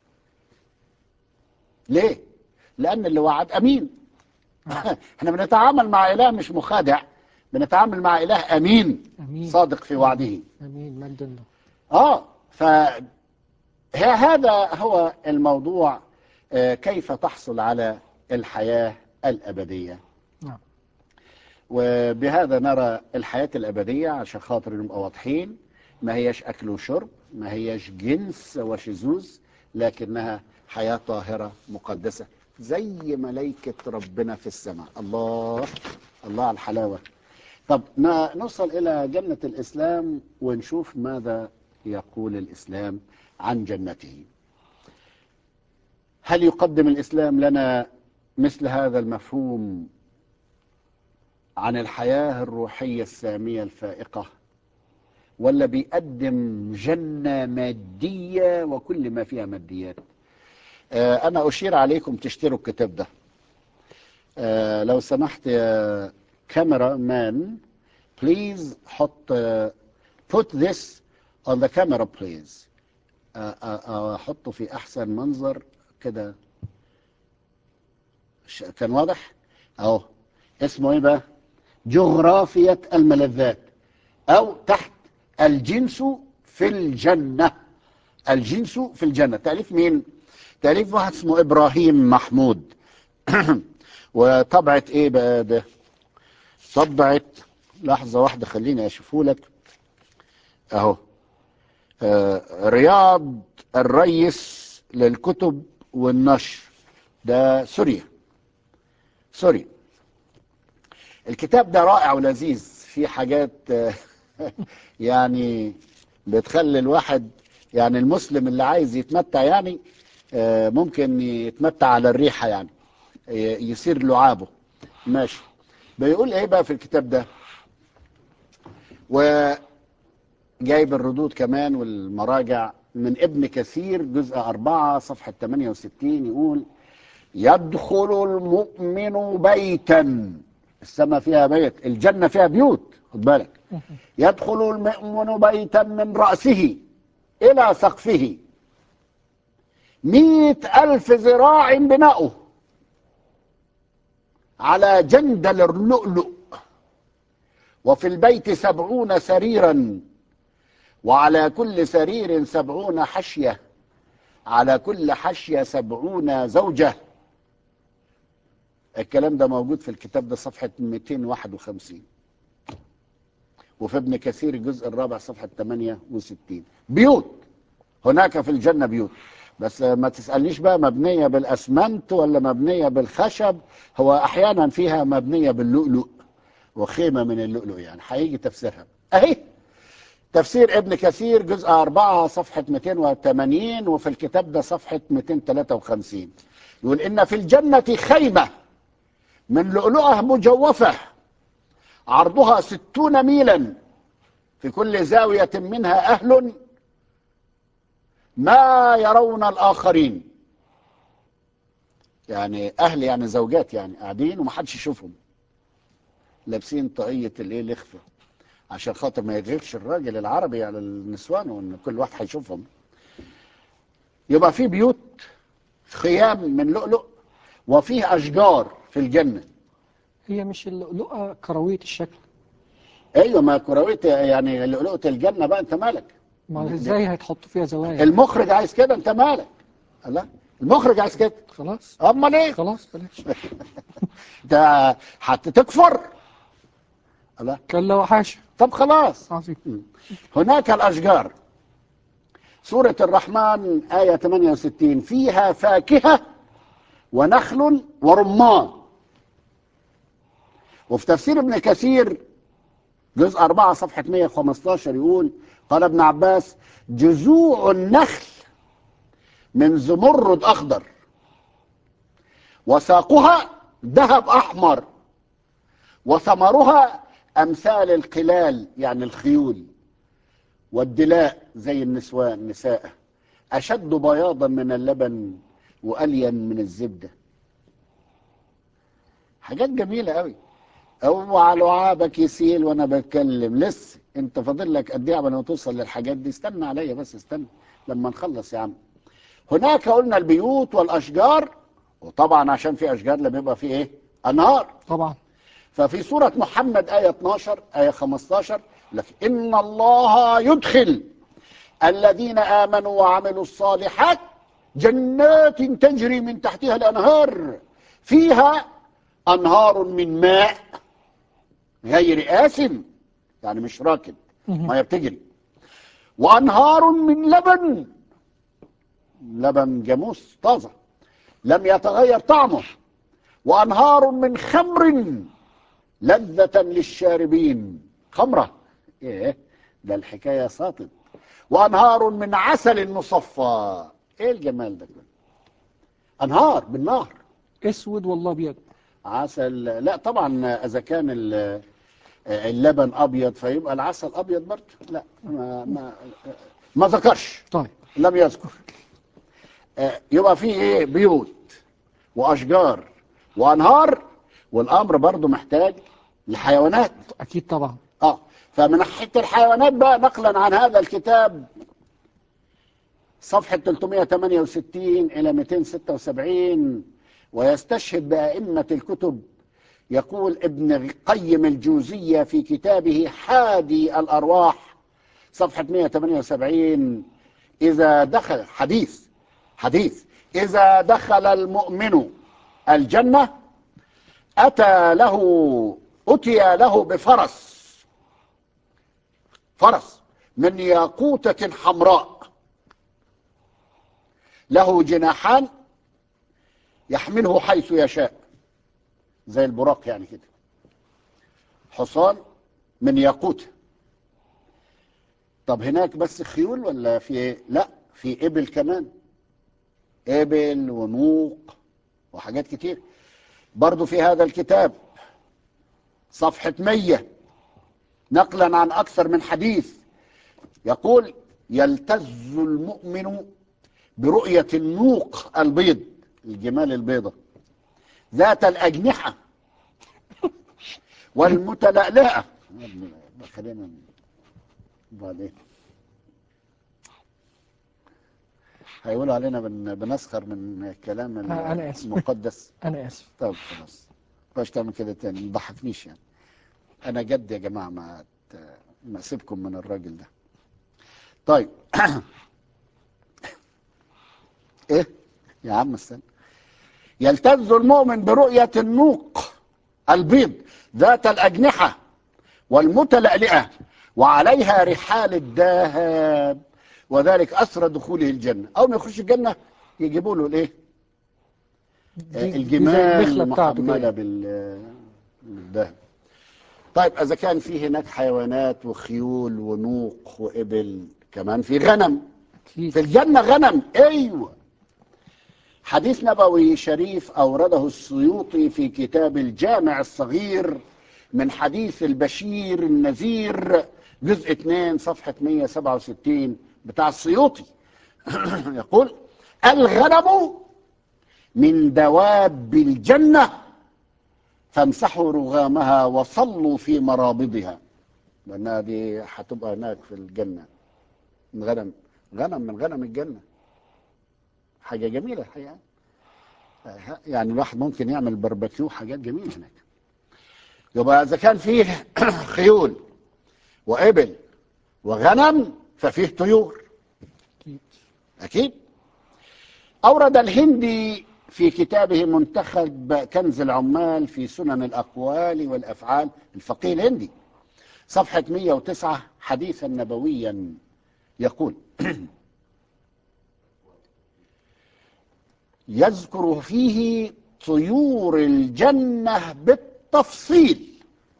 Speaker 2: ليه لان اللي وعد امين احنا بنتعامل مع اله مش مخادع بنتعامل مع اله امين
Speaker 1: امين
Speaker 2: صادق في وعده
Speaker 1: امين مجد الله
Speaker 2: اه ف ه- هذا هو الموضوع آه، كيف تحصل على الحياة الأبدية
Speaker 1: نعم
Speaker 2: وبهذا نرى الحياة الأبدية عشان خاطر نبقى واضحين ما هيش أكل وشرب ما هيش جنس وشذوذ لكنها حياة طاهرة مقدسة زي ملائكة ربنا في السماء الله الله على الحلاوة طب ن- نوصل إلى جنة الإسلام ونشوف ماذا يقول الإسلام عن جنته هل يقدم الإسلام لنا مثل هذا المفهوم عن الحياة الروحية السامية الفائقة ولا بيقدم جنة مادية وكل ما فيها ماديات آه، أنا أشير عليكم تشتروا الكتاب ده آه، لو سمحت يا كاميرا مان بليز حط آه، put this on the camera please آه، آه، آه، حطه في أحسن منظر كده ش- كان واضح أهو اسمه إيه بقى جغرافية الملذات أو تحت الجنس في الجنة الجنس في الجنة تأليف مين؟ تأليف واحد اسمه إبراهيم محمود وطبعة إيه بقى ده؟ طبعة لحظة واحدة خليني أشوفه لك أهو آه رياض الريس للكتب والنشر ده سوريا سوريا الكتاب ده رائع ولذيذ في حاجات آه، يعني بتخلي الواحد يعني المسلم اللي عايز يتمتع يعني آه، ممكن يتمتع على الريحة يعني ي- يصير لعابه ماشي بيقول ايه بقى في الكتاب ده وجايب الردود كمان والمراجع من ابن كثير جزء أربعة صفحة 68 يقول يدخل المؤمن بيتا السماء فيها بيت الجنة فيها بيوت خد بالك يدخل المؤمن بيتا من رأسه إلى سقفه مئة ألف ذراع بناؤه على جندل اللؤلؤ وفي البيت سبعون سريرا وعلى كل سرير سبعون حشية على كل حشية سبعون زوجة الكلام ده موجود في الكتاب ده صفحة 251 وفي ابن كثير الجزء الرابع صفحة 68 بيوت هناك في الجنة بيوت بس ما تسألنيش بقى مبنية بالأسمنت ولا مبنية بالخشب هو أحيانا فيها مبنية باللؤلؤ وخيمة من اللؤلؤ يعني هيجي تفسيرها أهي تفسير ابن كثير جزء 4 صفحة 280 وفي الكتاب ده صفحة 253 يقول إن في الجنة خيمة من لؤلؤة مجوفة عرضها ستون ميلا في كل زاوية منها أهل ما يرون الآخرين يعني أهل يعني زوجات يعني قاعدين ومحدش يشوفهم لابسين طاقية الايه الإخفة عشان خاطر ما يغيرش الراجل العربي على النسوان وان كل واحد هيشوفهم يبقى في بيوت خيام من لؤلؤ وفيه أشجار في الجنة
Speaker 1: هي مش اللؤلؤة كروية الشكل
Speaker 2: ايوه ما كروية يعني لؤلؤة الجنة بقى انت مالك
Speaker 1: ما ازاي هيتحطوا فيها زوايا
Speaker 2: المخرج عايز كده انت مالك لا المخرج عايز كده
Speaker 1: خلاص
Speaker 2: امال ايه
Speaker 1: خلاص بلاش
Speaker 2: ده هتكفر لا
Speaker 1: كلا وحاشا
Speaker 2: طب خلاص
Speaker 1: عظيم
Speaker 2: هناك الأشجار سورة الرحمن آية 68 فيها فاكهة ونخل ورمان وفي تفسير ابن كثير جزء 4 صفحة 115 يقول قال ابن عباس جذوع النخل من زمرد أخضر وساقها ذهب أحمر وثمرها أمثال القلال يعني الخيول والدلاء زي النسوان نساء أشد بياضا من اللبن وألين من الزبدة حاجات جميلة قوي اوعى لعابك يسيل وانا بتكلم لسه انت فاضل لك قد ايه قبل ما توصل للحاجات دي استنى عليا بس استنى لما نخلص يا عم هناك قلنا البيوت والاشجار وطبعا عشان في اشجار لما يبقى في ايه انهار
Speaker 1: طبعا
Speaker 2: ففي سورة محمد آية 12 آية 15 لك إن الله يدخل الذين آمنوا وعملوا الصالحات جنات تجري من تحتها الأنهار فيها أنهار من ماء غير آسن يعني مش راكد ما بتجري وأنهار من لبن لبن جاموس طازة لم يتغير طعمه وأنهار من خمر لذة للشاربين خمرة ايه ده الحكاية ساطت وأنهار من عسل مصفى ايه الجمال ده كله أنهار بالنهر
Speaker 1: اسود والله ابيض
Speaker 2: عسل لا طبعا إذا كان ال- اللبن أبيض فيبقى العسل أبيض برضه لا ما ما ما ذكرش
Speaker 1: طيب
Speaker 2: لم يذكر آه، يبقى في ايه بيوت واشجار وانهار والامر برضو محتاج لحيوانات
Speaker 1: اكيد طبعا
Speaker 2: اه فمن ناحيه الحيوانات بقى نقلا عن هذا الكتاب صفحه 368 الى 276 ويستشهد بائمه الكتب يقول ابن قيم الجوزيه في كتابه حادي الارواح صفحه 178 اذا دخل حديث حديث إذا دخل المؤمن الجنة أتى له أتي له بفرس فرس من ياقوتة حمراء له جناحان يحمله حيث يشاء زي البراق يعني كده حصان من ياقوت طب هناك بس خيول ولا في ايه لا في ابل كمان ابل ونوق وحاجات كتير برضو في هذا الكتاب صفحة مية نقلا عن أكثر من حديث يقول يلتز المؤمن برؤية النوق البيض الجمال البيضة ذات الأجنحة والمتلألئة خلينا بعدين هيقولوا علينا بن بنسخر من الكلام
Speaker 1: آه، أنا آسف.
Speaker 2: المقدس
Speaker 1: انا اسف
Speaker 2: طب خلاص مش تعمل كده تاني ما تضحكنيش يعني انا جد يا جماعه ما ت- ما اسيبكم من الراجل ده طيب ايه يا عم استنى يلتز المؤمن برؤية النوق البيض ذات الأجنحة والمتلألئة وعليها رحال الذهب وذلك أسرى دخوله الجنة أول ما يخش الجنة يجيبوا له الإيه
Speaker 1: دي- دي زي
Speaker 2: الجمال
Speaker 1: المخلة بتاعته
Speaker 2: محملة
Speaker 1: كده
Speaker 2: بال- بالذهب طيب إذا كان في هناك حيوانات وخيول ونوق وإبل كمان في غنم
Speaker 1: أكيد
Speaker 2: في الجنة غنم أيوة حديث نبوي شريف أورده السيوطي في كتاب الجامع الصغير من حديث البشير النذير جزء 2 صفحة 167 بتاع السيوطي يقول الغنم من دواب الجنة فامسحوا رغامها وصلوا في مرابضها لأنها دي هتبقى هناك في الجنة من غنم غنم من غنم الجنة حاجة جميلة الحقيقة يعني الواحد ممكن يعمل باربيكيو حاجات جميلة هناك يبقى إذا كان فيه خيول وإبل وغنم ففيه طيور
Speaker 1: أكيد
Speaker 2: أكيد أورد الهندي في كتابه منتخب كنز العمال في سنن الأقوال والأفعال الفقيه الهندي صفحة 109 حديثا نبويا يقول يذكر فيه طيور الجنة بالتفصيل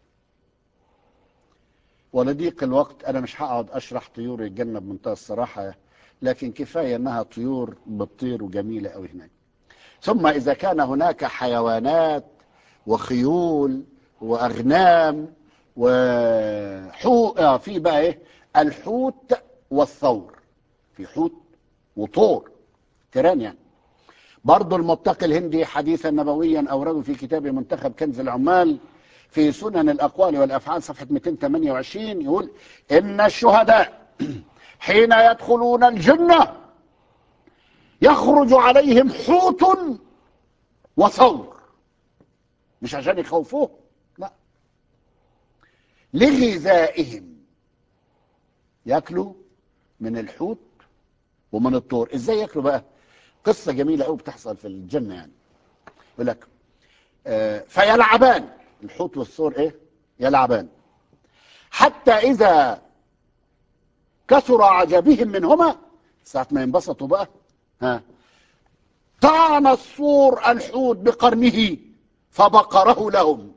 Speaker 2: ولضيق الوقت أنا مش هقعد أشرح طيور الجنة بمنتهى الصراحة لكن كفاية أنها طيور بتطير وجميلة أوي هناك ثم إذا كان هناك حيوانات وخيول وأغنام وحوت آه في بقى إيه الحوت والثور في حوت وطور تيران يعني برضو المتقي الهندي حديثا نبويا أورده في كتاب منتخب كنز العمال في سنن الأقوال والأفعال صفحة 228 يقول إن الشهداء حين يدخلون الجنة يخرج عليهم حوت وثور مش عشان يخوفوه لا لغذائهم ياكلوا من الحوت ومن الطور ازاي ياكلوا بقى قصة جميلة قوي بتحصل في الجنة يعني يقول لك آه، فيلعبان الحوت والثور ايه يلعبان حتى اذا كثر عجبهم منهما ساعة ما ينبسطوا بقى ها طعن الثور الحوت بقرنه فبقره لهم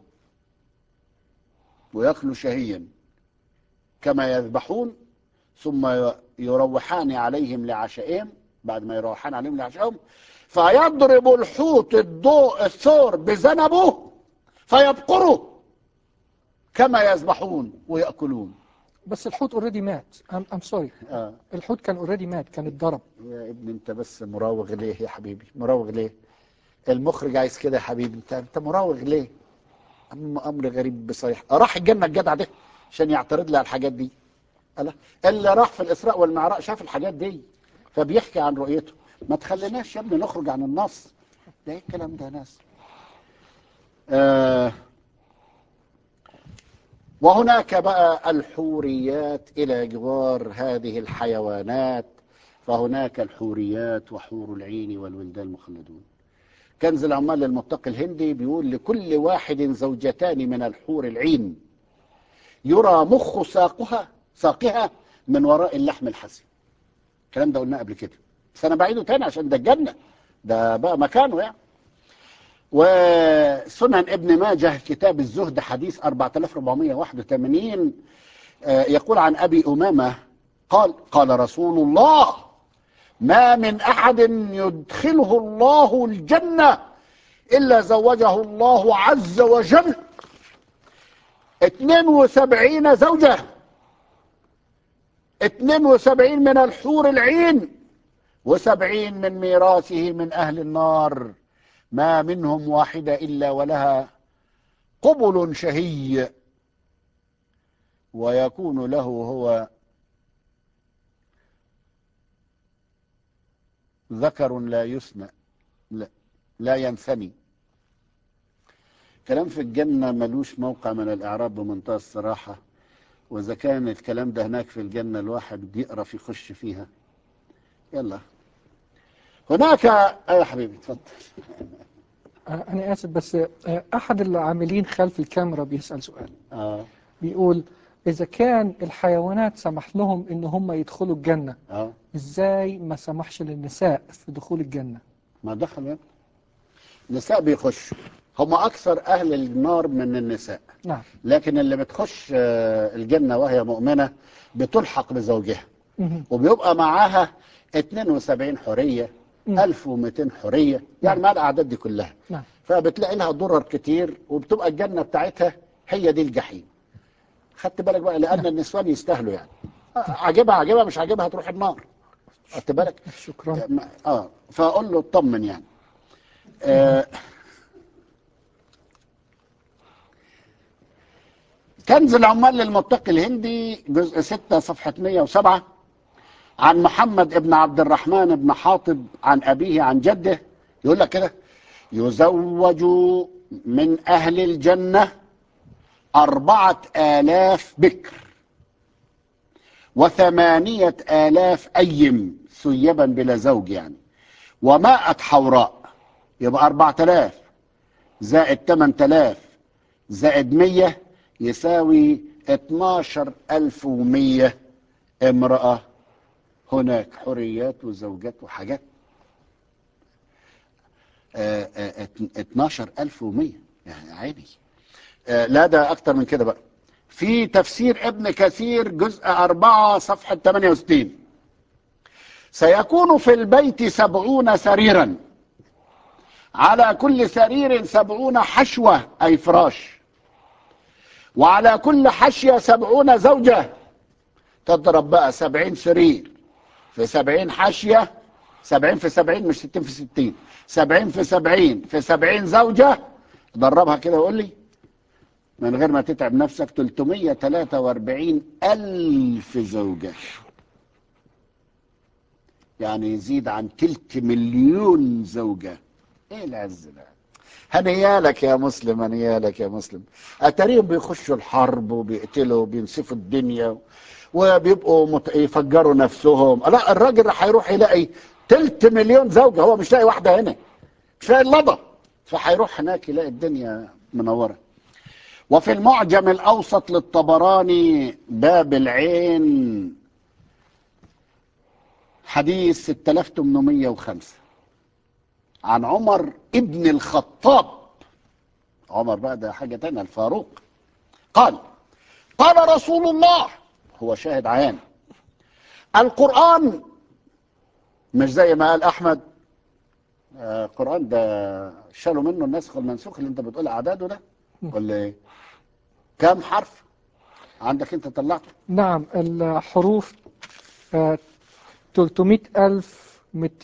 Speaker 2: ويأكل شهيا كما يذبحون ثم يروحان عليهم لعشائهم بعد ما يروحان عليهم لعشائهم فيضرب الحوت الضوء الثور بذنبه فيبقره كما يذبحون ويأكلون
Speaker 1: بس الحوت اوريدي مات ام سوري
Speaker 2: آه.
Speaker 1: الحوت كان اوريدي مات كان اتضرب
Speaker 2: يا ابني انت بس مراوغ ليه يا حبيبي مراوغ ليه المخرج عايز كده يا حبيبي انت انت مراوغ ليه أم امر غريب بصريح راح الجنه الجدع ده عشان يعترض لي على الحاجات دي ألا اللي راح في الاسراء والمعراج شاف الحاجات دي فبيحكي عن رؤيته ما تخليناش يا ابني نخرج عن النص ده ايه الكلام ده يا ناس آه وهناك بقى الحوريات إلى جوار هذه الحيوانات فهناك الحوريات وحور العين والولدان المخلدون كنز العمال المتقي الهندي بيقول لكل واحد زوجتان من الحور العين يرى مخ ساقها ساقها من وراء اللحم الحسن الكلام ده قلناه قبل كده بس انا بعيده تاني عشان ده الجنه ده بقى مكانه يعني وسنن ابن ماجه كتاب الزهد حديث 4481 آه، يقول عن ابي امامه قال قال رسول الله ما من احد يدخله الله الجنه الا زوجه الله عز وجل 72 زوجه 72 من الحور العين وسبعين من ميراثه من أهل النار ما منهم واحدة إلا ولها قبل شهي ويكون له هو ذكر لا يسمع لا, لا ينثني كلام في الجنة ملوش موقع من الإعراب بمنتهى الصراحة وإذا كان الكلام ده هناك في الجنة الواحد يقرف يخش فيها يلا هناك آه يا حبيبي اتفضل
Speaker 1: آه، أنا آسف بس آه، أحد العاملين خلف الكاميرا بيسأل سؤال
Speaker 2: اه
Speaker 1: بيقول إذا كان الحيوانات سمح لهم إن هم يدخلوا الجنة
Speaker 2: اه
Speaker 1: ازاي ما سمحش للنساء في دخول الجنة
Speaker 2: ما دخل يعني. النساء بيخشوا هم اكثر اهل النار من النساء
Speaker 1: نعم
Speaker 2: لكن اللي بتخش آه، الجنه وهي مؤمنه بتلحق بزوجها
Speaker 1: مهم.
Speaker 2: وبيبقى معاها 72 حريه
Speaker 1: مم.
Speaker 2: 1200 حريه يعني مع الاعداد دي كلها
Speaker 1: نعم
Speaker 2: فبتلاقي لها ضرر كتير وبتبقى الجنه بتاعتها هي دي الجحيم خدت بالك بقى لان النسوان يستاهلوا يعني آه، عاجبها عاجبها مش عاجبها هتروح النار خدت بالك
Speaker 1: شكرا
Speaker 2: اه فاقول له اطمن يعني آه كنز العمال للمتقي الهندي جزء 6 صفحة 107 عن محمد ابن عبد الرحمن بن حاطب عن أبيه عن جده يقول لك كده يزوج من أهل الجنة أربعة آلاف بكر وثمانية آلاف أيم ثيبا بلا زوج يعني ومائة حوراء يبقى أربعة آلاف زائد تمن آلاف زائد مية يساوي اتناشر ألف ومية امرأة هناك حريات وزوجات وحاجات اه اه ات- اتناشر ألف ومية يعني عيني اه لا ده أكتر من كده بقى في تفسير ابن كثير جزء أربعة صفحة 68 سيكون في البيت سبعون سريرا على كل سرير سبعون حشوة أي فراش وعلى كل حشية سبعون زوجة تضرب بقى سبعين سرير في سبعين حاشية سبعين في سبعين مش ستين في ستين سبعين في سبعين في سبعين زوجة دربها كده وقول لي من غير ما تتعب نفسك 343 ألف زوجة يعني يزيد عن تلت مليون زوجة ايه العز ده هنيالك يا مسلم هنيالك يا مسلم اتاريهم بيخشوا الحرب وبيقتلوا وبينسفوا الدنيا وبيبقوا مت... يفجروا نفسهم لا الراجل راح يروح يلاقي تلت مليون زوجة هو مش لاقي واحدة هنا مش لاقي اللضة فهيروح هناك يلاقي الدنيا منورة وفي المعجم الأوسط للطبراني باب العين حديث 6805 عن عمر ابن الخطاب عمر بقى ده حاجة تانية الفاروق قال قال رسول الله هو شاهد عيان القرآن مش زي ما قال أحمد آه، القرآن ده شالوا منه النسخ والمنسوخ اللي انت بتقول أعداده ده ولا ايه كام حرف عندك انت طلعته
Speaker 1: نعم الحروف آه، 300 ألف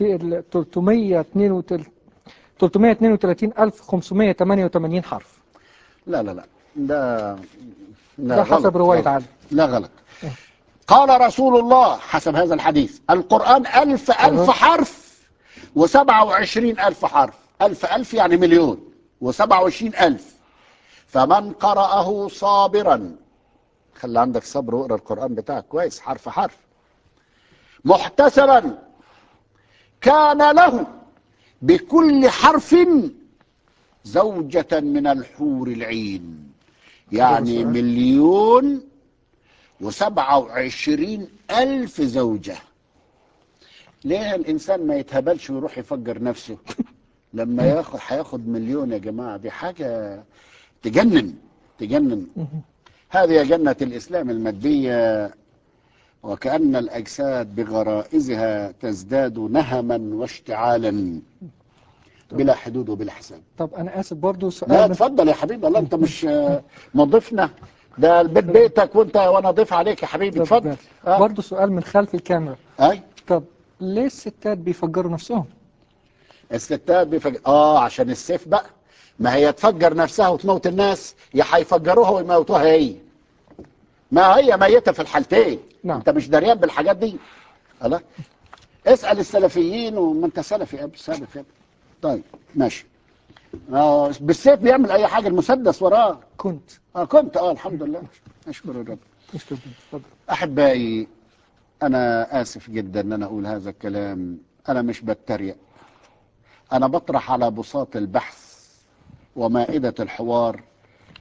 Speaker 1: 332 ألف 588 حرف
Speaker 2: لا لا لا ده لا
Speaker 1: ده
Speaker 2: غلط،
Speaker 1: حسب رواية
Speaker 2: غلط.
Speaker 1: علي.
Speaker 2: لا غلط قال رسول الله حسب هذا الحديث القرآن ألف ألف
Speaker 1: أها.
Speaker 2: حرف وسبعة وعشرين ألف حرف ألف ألف يعني مليون وسبعة وعشرين ألف فمن قرأه صابرا خلي عندك صبر واقرا القرآن بتاعك كويس حرف حرف محتسبا كان له بكل حرف زوجة من الحور العين يعني
Speaker 1: سؤال.
Speaker 2: مليون وسبعة وعشرين ألف زوجة ليه الإنسان ما يتهبلش ويروح يفجر نفسه لما ياخد هياخد مليون يا جماعة دي حاجة تجنن تجنن هذه جنة الإسلام المادية وكأن الأجساد بغرائزها تزداد نهما واشتعالا بلا حدود وبلا حساب
Speaker 1: طب أنا آسف برضو
Speaker 2: لا
Speaker 1: سؤال من-
Speaker 2: اتفضل يا حبيبي الله انت مش آه، مضيفنا ده البيت بيتك وانت وانا ضيف عليك يا حبيبي اتفضل آه.
Speaker 1: برضو سؤال من خلف الكاميرا
Speaker 2: اي
Speaker 1: طب ليه الستات بيفجروا نفسهم
Speaker 2: الستات بيفج... اه عشان السيف بقى ما هي تفجر نفسها وتموت الناس يا هيفجروها ويموتوها هي ما هي ميتة في الحالتين
Speaker 1: نعم.
Speaker 2: انت مش دريان بالحاجات دي الله اسأل السلفيين وما انت سلفي ابو سلف يا ابني. طيب ماشي آه بالسيف بيعمل اي حاجة المسدس وراه
Speaker 1: كنت
Speaker 2: اه كنت اه الحمد لله اشكر الرب
Speaker 1: اشكر بالله. اتفضل
Speaker 2: احبائي انا اسف جدا ان انا اقول هذا الكلام انا مش بتريق انا بطرح على بساط البحث ومائدة الحوار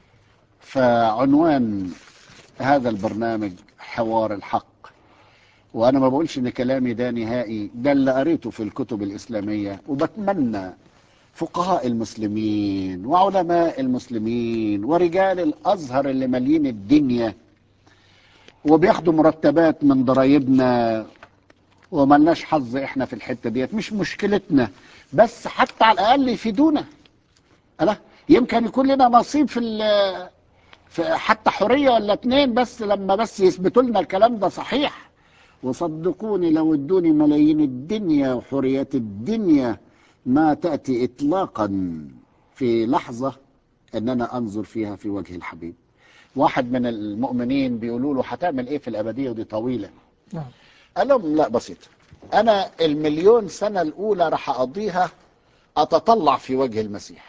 Speaker 2: فعنوان هذا البرنامج حوار الحق وانا ما بقولش ان كلامي ده نهائي ده اللي قريته في الكتب الاسلاميه وبتمنى فقهاء المسلمين وعلماء المسلمين ورجال الازهر اللي مالين الدنيا وبياخدوا مرتبات من ضرايبنا وملناش حظ احنا في الحته ديت مش مشكلتنا بس حتى على الاقل يفيدونا ألا يمكن يكون لنا نصيب في ال- في حتى حريه ولا اتنين بس لما بس يثبتوا لنا الكلام ده صحيح وصدقوني لو ادوني ملايين الدنيا وحريات الدنيا ما تاتي اطلاقا في لحظه ان انا انظر فيها في وجه الحبيب واحد من المؤمنين بيقولوا له هتعمل ايه في الابديه ودي طويله
Speaker 1: نعم
Speaker 2: قال لهم لا بسيط انا المليون سنه الاولى راح اقضيها اتطلع في وجه المسيح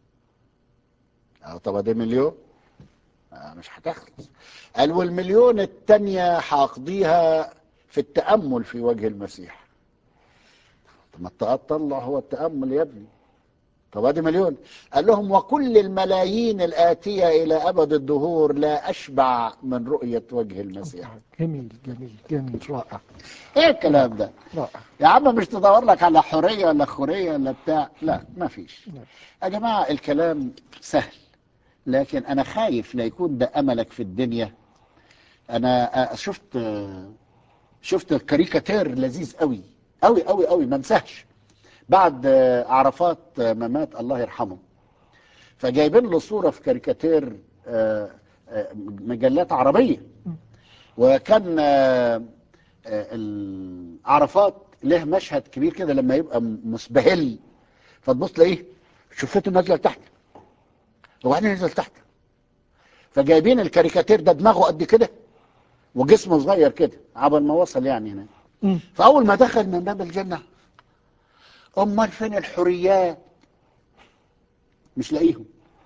Speaker 2: اه طب ده مليون آه مش هتخلص قال والمليون التانية هقضيها في التأمل في وجه المسيح طب ما التطلع هو التأمل يا ابني طب ادي مليون قال لهم وكل الملايين الآتية إلى أبد الدهور لا أشبع من رؤية وجه المسيح
Speaker 1: جميل جميل جميل رائع
Speaker 2: ايه الكلام ده
Speaker 1: رائع
Speaker 2: يا عم مش تدور لك على حريه ولا خوريه ولا بتاع لا ما فيش
Speaker 1: نعم.
Speaker 2: يا جماعه الكلام سهل لكن انا خايف لا يكون ده املك في الدنيا انا آه، شفت آه، شفت كاريكاتير لذيذ قوي قوي قوي قوي ما انساهش بعد آه، عرفات آه، ما مات الله يرحمه فجايبين له صوره في كاريكاتير آه، آه، مجلات عربيه وكان آه، آه، ال- عرفات له مشهد كبير كده لما يبقى م- مسبهل فتبص تلاقيه شفته نازله لتحت وبعدين نزل تحت فجايبين الكاريكاتير ده دماغه قد كده وجسمه صغير كده عبر ما وصل يعني هنا
Speaker 1: مم.
Speaker 2: فاول ما دخل من باب الجنه امال فين الحريات مش لاقيهم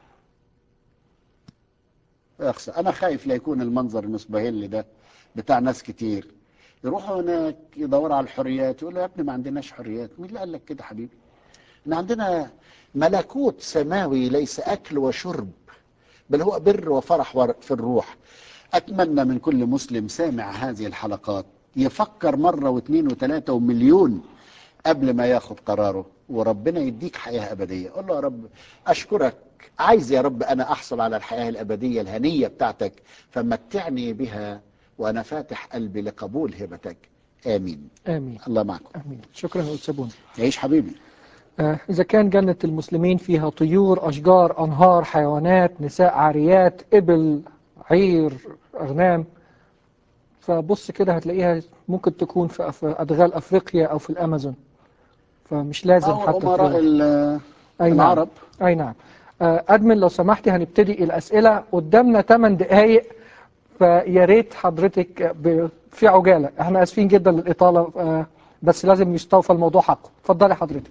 Speaker 2: اخسى انا خايف لا يكون المنظر المسبهل ده بتاع ناس كتير يروحوا هناك يدوروا على الحريات يقولوا يا ابني ما عندناش حريات مين اللي قال لك كده حبيبي احنا عندنا ملكوت سماوي ليس اكل وشرب بل هو بر وفرح ور- في الروح اتمنى من كل مسلم سامع هذه الحلقات يفكر مره واثنين وثلاثه ومليون قبل ما ياخد قراره وربنا يديك حياه ابديه قول له يا رب اشكرك عايز يا رب انا احصل على الحياه الابديه الهنيه بتاعتك فمتعني بها وانا فاتح قلبي لقبول هبتك امين
Speaker 1: آمين
Speaker 2: الله معكم
Speaker 1: آمين شكرا يا أستاذ بوني
Speaker 2: عيش حبيبي
Speaker 1: آه، إذا كان جنة المسلمين فيها طيور أشجار أنهار حيوانات نساء عاريات إبل عير أغنام فبص كده هتلاقيها ممكن تكون في أف- أدغال أفريقيا أو في الأمازون فمش لازم
Speaker 2: أو
Speaker 1: حتى
Speaker 2: امراء
Speaker 1: تروح
Speaker 2: ال-
Speaker 1: أي نعم.
Speaker 2: العرب
Speaker 1: أي نعم آه، أدمن لو سمحتي هنبتدي الأسئلة قدامنا 8 دقايق فيا ريت حضرتك ب- في عجالة احنا آسفين جدا للإطالة آه، بس لازم يستوفى الموضوع حقه اتفضلي حضرتك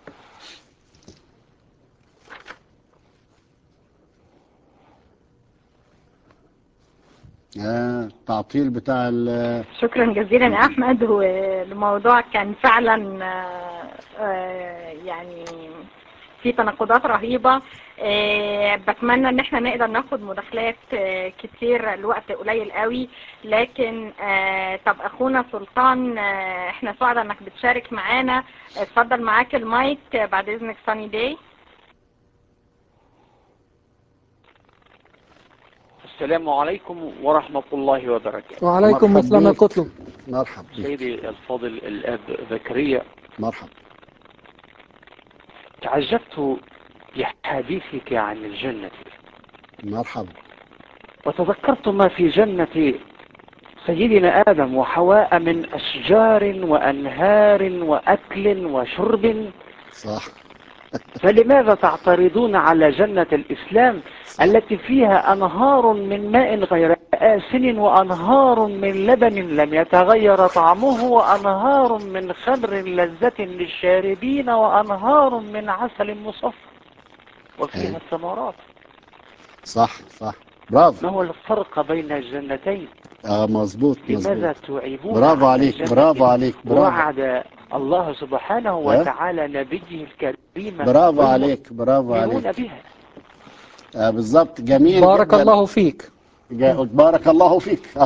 Speaker 2: آه التعطيل بتاع ال-
Speaker 4: شكرا جزيلا يا احمد والموضوع كان فعلا آه، آه، يعني في تناقضات رهيبه آه، بتمنى ان احنا نقدر ناخد مداخلات آه، كتير الوقت قليل قوي لكن آه، طب اخونا سلطان آه، احنا سعداء انك بتشارك معانا اتفضل معاك المايك آه، بعد اذنك ساني داي
Speaker 5: السلام عليكم ورحمة الله وبركاته
Speaker 1: وعليكم
Speaker 2: مرحب
Speaker 1: مثل ما
Speaker 2: بيك.
Speaker 1: تطلب
Speaker 2: مرحب بك
Speaker 5: سيدي الفاضل الأب زكريا
Speaker 2: مرحب
Speaker 5: تعجبت بحديثك عن الجنة
Speaker 2: مرحب
Speaker 5: وتذكرت ما في جنة سيدنا آدم وحواء من أشجار وأنهار وأكل وشرب
Speaker 2: صح
Speaker 5: فلماذا تعترضون على جنة الإسلام التي فيها أنهار من ماء غير آسن وأنهار من لبن لم يتغير طعمه وأنهار من خمر لذة للشاربين وأنهار من عسل مصفى وفيها
Speaker 2: أيوة.
Speaker 5: الثمرات
Speaker 2: صح صح برافو
Speaker 5: ما هو الفرق بين الجنتين
Speaker 2: اه مظبوط
Speaker 5: لماذا
Speaker 2: مظبوط
Speaker 5: تعيبون
Speaker 2: برافو
Speaker 5: على
Speaker 2: عليك
Speaker 5: جنة
Speaker 2: برافو عليك برافو
Speaker 5: وعد الله سبحانه وتعالى نبيه الكريم
Speaker 2: برافو عليك برافو
Speaker 5: والمؤمنون
Speaker 2: عليك
Speaker 5: بها
Speaker 2: آه بالظبط جميل
Speaker 1: بارك
Speaker 2: جدا
Speaker 1: الله فيك
Speaker 2: جا- بارك الله فيك آه.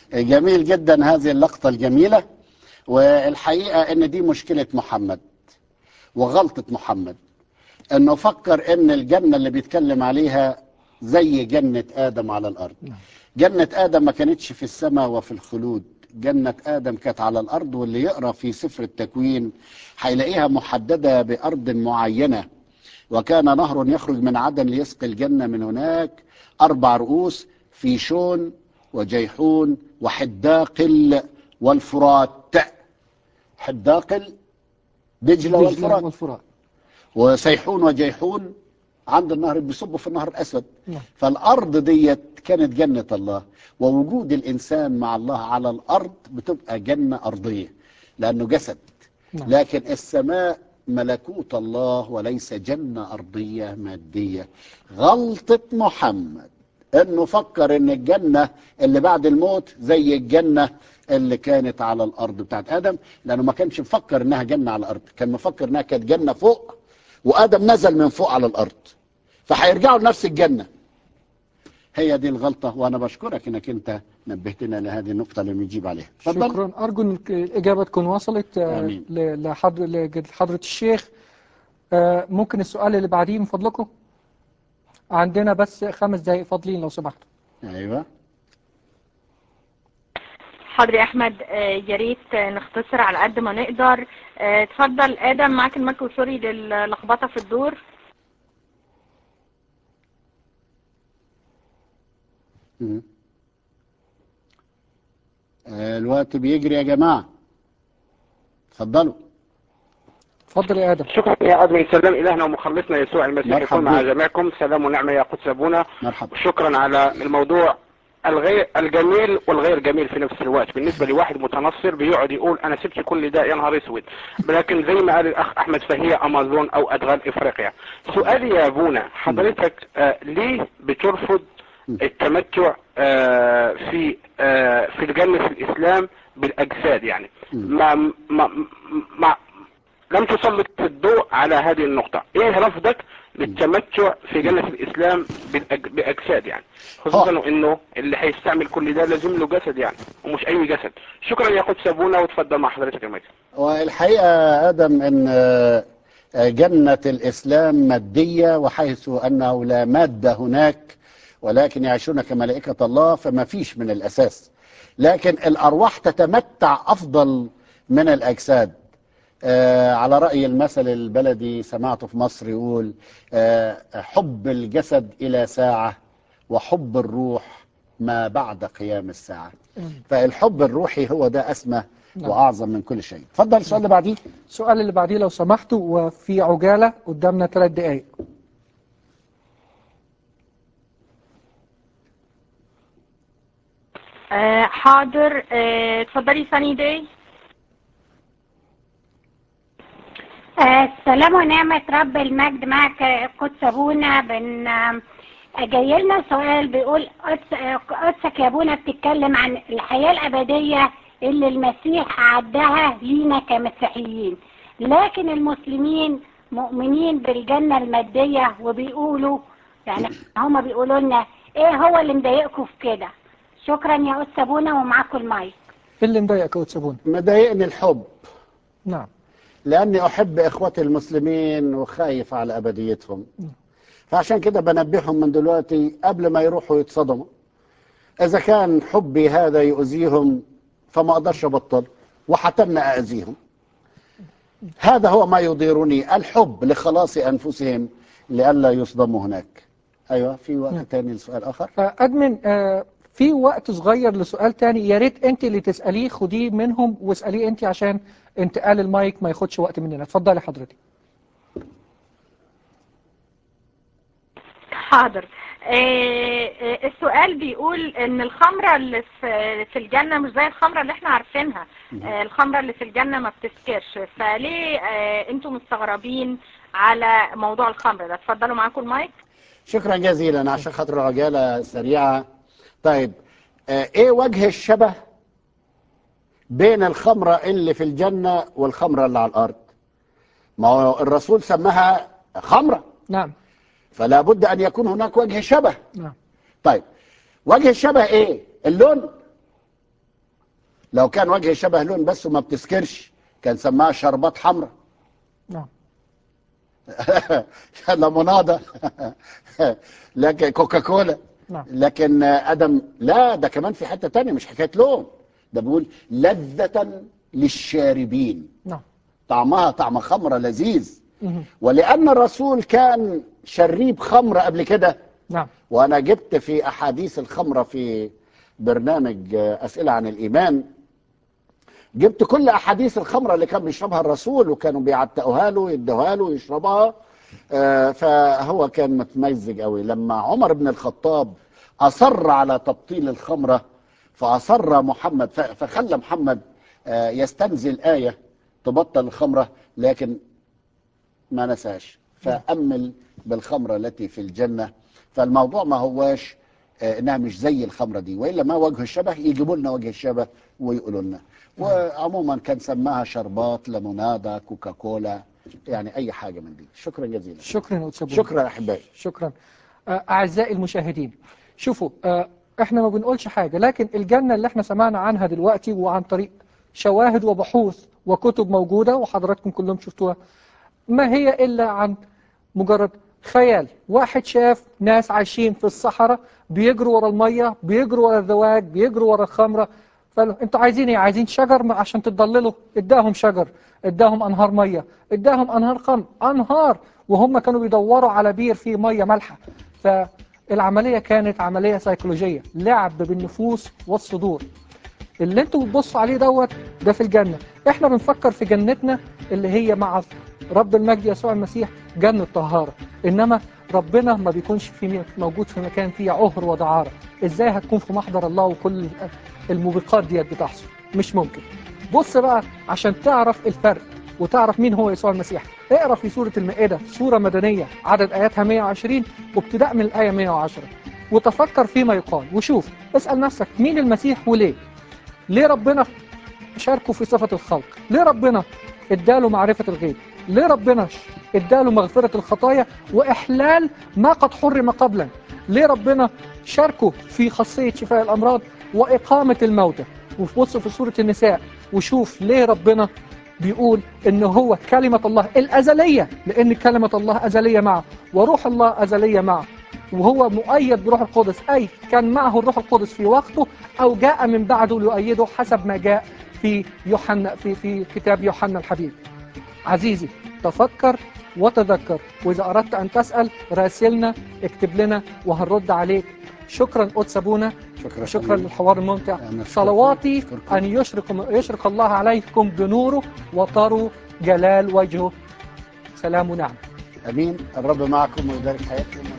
Speaker 2: جميل جدا هذه اللقطة الجميلة والحقيقة ان دي مشكلة محمد وغلطة محمد انه فكر ان الجنة اللي بيتكلم عليها زي جنة ادم على الارض جنة ادم ما كانتش في السماء وفي الخلود جنة ادم كانت على الارض واللي يقرأ في سفر التكوين هيلاقيها محددة بارض معينة وكان نهر يخرج من عدن ليسقي الجنة من هناك أربع رؤوس فيشون وجيحون وحداقل والفرات حداقل دجلة والفرات
Speaker 1: والفرات
Speaker 2: وسيحون وجيحون عند النهر بيصبوا في النهر الأسود
Speaker 1: نعم.
Speaker 2: فالأرض ديت كانت جنة الله ووجود الإنسان مع الله على الأرض بتبقى جنة أرضية لأنه جسد
Speaker 1: نعم.
Speaker 2: لكن السماء ملكوت الله وليس جنة أرضية مادية غلطة محمد انه فكر ان الجنة اللي بعد الموت زي الجنة اللي كانت على الارض بتاعت ادم لانه ما كانش مفكر انها جنة على الارض كان مفكر انها كانت جنة فوق وادم نزل من فوق على الارض فهيرجعوا لنفس الجنة هي دي الغلطة وانا بشكرك انك انت نبهتنا لهذه النقطة اللي بنجيب عليها اتفضل
Speaker 1: شكرا أرجو أن الإجابة تكون وصلت آه،
Speaker 2: آمين.
Speaker 1: ل- لحضر- لحضرة الشيخ آه، ممكن السؤال اللي بعديه من فضلكم عندنا بس خمس دقايق فاضلين لو سمحتوا
Speaker 2: ايوه
Speaker 4: حاضر يا احمد آه، يا ريت آه، نختصر على قد ما نقدر آه، اتفضل ادم معاك المايك وسوري للخبطه في الدور
Speaker 2: مم. آه، الوقت بيجري يا جماعة اتفضلوا
Speaker 1: اتفضل يا آدم
Speaker 6: شكرا يا عظيم سلام إلهنا ومخلصنا يسوع المسيح
Speaker 2: مرحبا
Speaker 6: يكون مع
Speaker 2: بك.
Speaker 6: جميعكم سلام ونعمة يا قدس أبونا
Speaker 2: مرحبا
Speaker 6: وشكرا على الموضوع الغير الجميل والغير جميل في نفس الوقت بالنسبة لواحد متنصر بيقعد يقول أنا سبت كل ده يا نهار أسود لكن زي ما قال الأخ أحمد فهي أمازون أو أدغال إفريقيا سؤالي يا أبونا حضرتك آه ليه بترفض التمتع آه في آه في الجنة في الإسلام بالأجساد يعني ما ما ما لم تسلط الضوء على هذه النقطة ايه رفضك للتمتع في جنة الاسلام بالأج... باجساد يعني خصوصا انه اللي هيستعمل كل ده لازم له جسد يعني ومش اي جسد شكرا يا قدس ابونا وتفضل مع حضرتك يا مجد
Speaker 2: والحقيقة آدم أن آه، جنة الإسلام مادية وحيث أنه لا مادة هناك ولكن يعيشون كملائكة الله فما فيش من الأساس لكن الأرواح تتمتع أفضل من الأجساد آه، على رأي المثل البلدي سمعته في مصر يقول آه، حب الجسد إلى ساعة وحب الروح ما بعد قيام الساعة فالحب الروحي هو ده أسمى
Speaker 1: نعم.
Speaker 2: وأعظم من كل شيء اتفضل السؤال اللي بعديه
Speaker 1: السؤال اللي بعديه لو سمحتوا وفي عجالة قدامنا ثلاث دقايق
Speaker 4: آه، حاضر آه، اتفضلي ساني داي
Speaker 7: آه، السلام ونعمة رب المجد معك آه، قدس أبونا بن آه، جاي لنا سؤال بيقول قدس آه، قدسك يا أبونا بتتكلم عن الحياة الأبدية اللي المسيح عدها لينا كمسيحيين لكن المسلمين مؤمنين بالجنة المادية وبيقولوا يعني هما بيقولوا لنا ايه هو اللي مضايقكم في كده شكرا يا قدس أبونا ومعاكم المايك
Speaker 1: إيه اللي مضايقك يا وتسابون
Speaker 2: مضايقني الحب
Speaker 1: نعم
Speaker 2: لأني أحب إخوتي المسلمين وخايف على أبديتهم فعشان كده بنبههم من دلوقتي قبل ما يروحوا يتصدموا إذا كان حبي هذا يؤذيهم فما أقدرش أبطل وحتمنى أأذيهم هذا هو ما يضيرني الحب لخلاص أنفسهم لئلا يصدموا هناك أيوة في وقت تاني لسؤال آخر
Speaker 1: آه، أدمن آه، في وقت صغير لسؤال تاني يا ريت أنت اللي تسأليه خديه منهم واسأليه أنت عشان انتقال المايك ما ياخدش وقت مننا اتفضلي حضرتك
Speaker 4: حاضر آه، آه، السؤال بيقول ان الخمرة اللي في في الجنة مش زي الخمرة اللي احنا عارفينها آه، الخمرة اللي في الجنة ما بتسكرش فليه آه، انتم مستغربين على موضوع الخمر ده اتفضلوا معاكم المايك
Speaker 2: شكرا جزيلا عشان خاطر عجالة سريعة طيب آه، ايه وجه الشبه بين الخمرة اللي في الجنة والخمرة اللي على الارض ما هو الرسول سماها خمرة
Speaker 1: نعم
Speaker 2: فلا بد ان يكون هناك وجه شبه
Speaker 1: نعم
Speaker 2: طيب وجه الشبه ايه اللون لو كان وجه شبه لون بس وما بتسكرش كان سماها شربات حمراء
Speaker 1: نعم
Speaker 2: ليموناده لكن كوكاكولا
Speaker 1: نعم
Speaker 2: لكن ادم لا ده كمان في حته تانية مش حكايه لون ده بيقول لذة للشاربين
Speaker 1: نعم
Speaker 2: طعمها طعم خمره لذيذ
Speaker 1: مهم.
Speaker 2: ولان الرسول كان شريب خمره قبل كده
Speaker 1: نعم
Speaker 2: وانا جبت في احاديث الخمره في برنامج آه، اسئله عن الايمان جبت كل احاديث الخمره اللي كان بيشربها الرسول وكانوا بيعتقوها له يدوها له يشربها آه، فهو كان متمزج قوي لما عمر بن الخطاب اصر على تبطيل الخمره فاصر محمد ف- فخلى محمد آه، يستنزل ايه تبطل الخمره لكن ما نساش فأمل بالخمرة التي في الجنة فالموضوع ما هواش آه، انها مش زي الخمرة دي والا ما وجه الشبه يجيبوا لنا وجه الشبه ويقولوا لنا وعموما كان سماها شربات ليمونادا كوكاكولا يعني اي حاجة من دي شكرا جزيلا
Speaker 1: شكرا يا أستاذ بونا.
Speaker 2: شكرا احبائي
Speaker 1: شكرا آه، أعزائي المشاهدين شوفوا آه، احنا ما بنقولش حاجة لكن الجنة اللي احنا سمعنا عنها دلوقتي وعن طريق شواهد وبحوث وكتب موجودة وحضراتكم كلهم شفتوها ما هي إلا عن مجرد خيال واحد شاف ناس عايشين في الصحراء بيجروا ورا المية بيجروا ورا الزواج بيجروا ورا الخمرة فانتوا عايزين ايه عايزين شجر ما- عشان تتضللوا اداهم شجر اداهم انهار مية اداهم انهار خمر انهار وهم كانوا بيدوروا على بير فيه مية مالحة فالعملية كانت عملية سيكولوجية لعب بالنفوس والصدور اللي انتوا بتبصوا عليه دوت ده في الجنة احنا بنفكر في جنتنا اللي هي مع رب المجد يسوع المسيح جنة طهارة انما ربنا ما بيكونش في موجود في مكان فيه عهر ودعارة ازاي هتكون في محضر الله وكل الموبقات ديت بتحصل مش ممكن بص بقى عشان تعرف الفرق وتعرف مين هو يسوع المسيح اقرا في سورة المائدة سورة مدنية عدد آياتها 120 وابتداء من الآية 110 وتفكر فيما يقال وشوف اسأل نفسك مين المسيح وليه ليه ربنا شاركه في صفة الخلق ليه ربنا اداله معرفة الغيب ليه ربنا اداله مغفرة الخطايا وإحلال ما قد حرم قبلا ليه ربنا شاركه في خاصية شفاء الأمراض وإقامة الموتى وبص في سورة النساء وشوف ليه ربنا بيقول إن هو كلمة الله الأزلية لأن كلمة الله أزلية معه وروح الله أزلية معه وهو مؤيد بروح القدس أي كان معه الروح القدس في وقته أو جاء من بعده ليؤيده حسب ما جاء في يوحنا في في كتاب يوحنا الحبيب عزيزي تفكر وتذكر وإذا أردت أن تسأل راسلنا اكتب لنا وهنرد عليك شكرا قدس أبونا
Speaker 2: شكرا
Speaker 1: شكرا للحوار الممتع
Speaker 2: أنا أشكركم.
Speaker 1: صلواتي
Speaker 2: أشكركم.
Speaker 1: أن يشرق, يشرق الله عليكم بنوره وتروا جلال وجهه سلام ونعم
Speaker 2: امين الرب معكم ويبارك حياتكم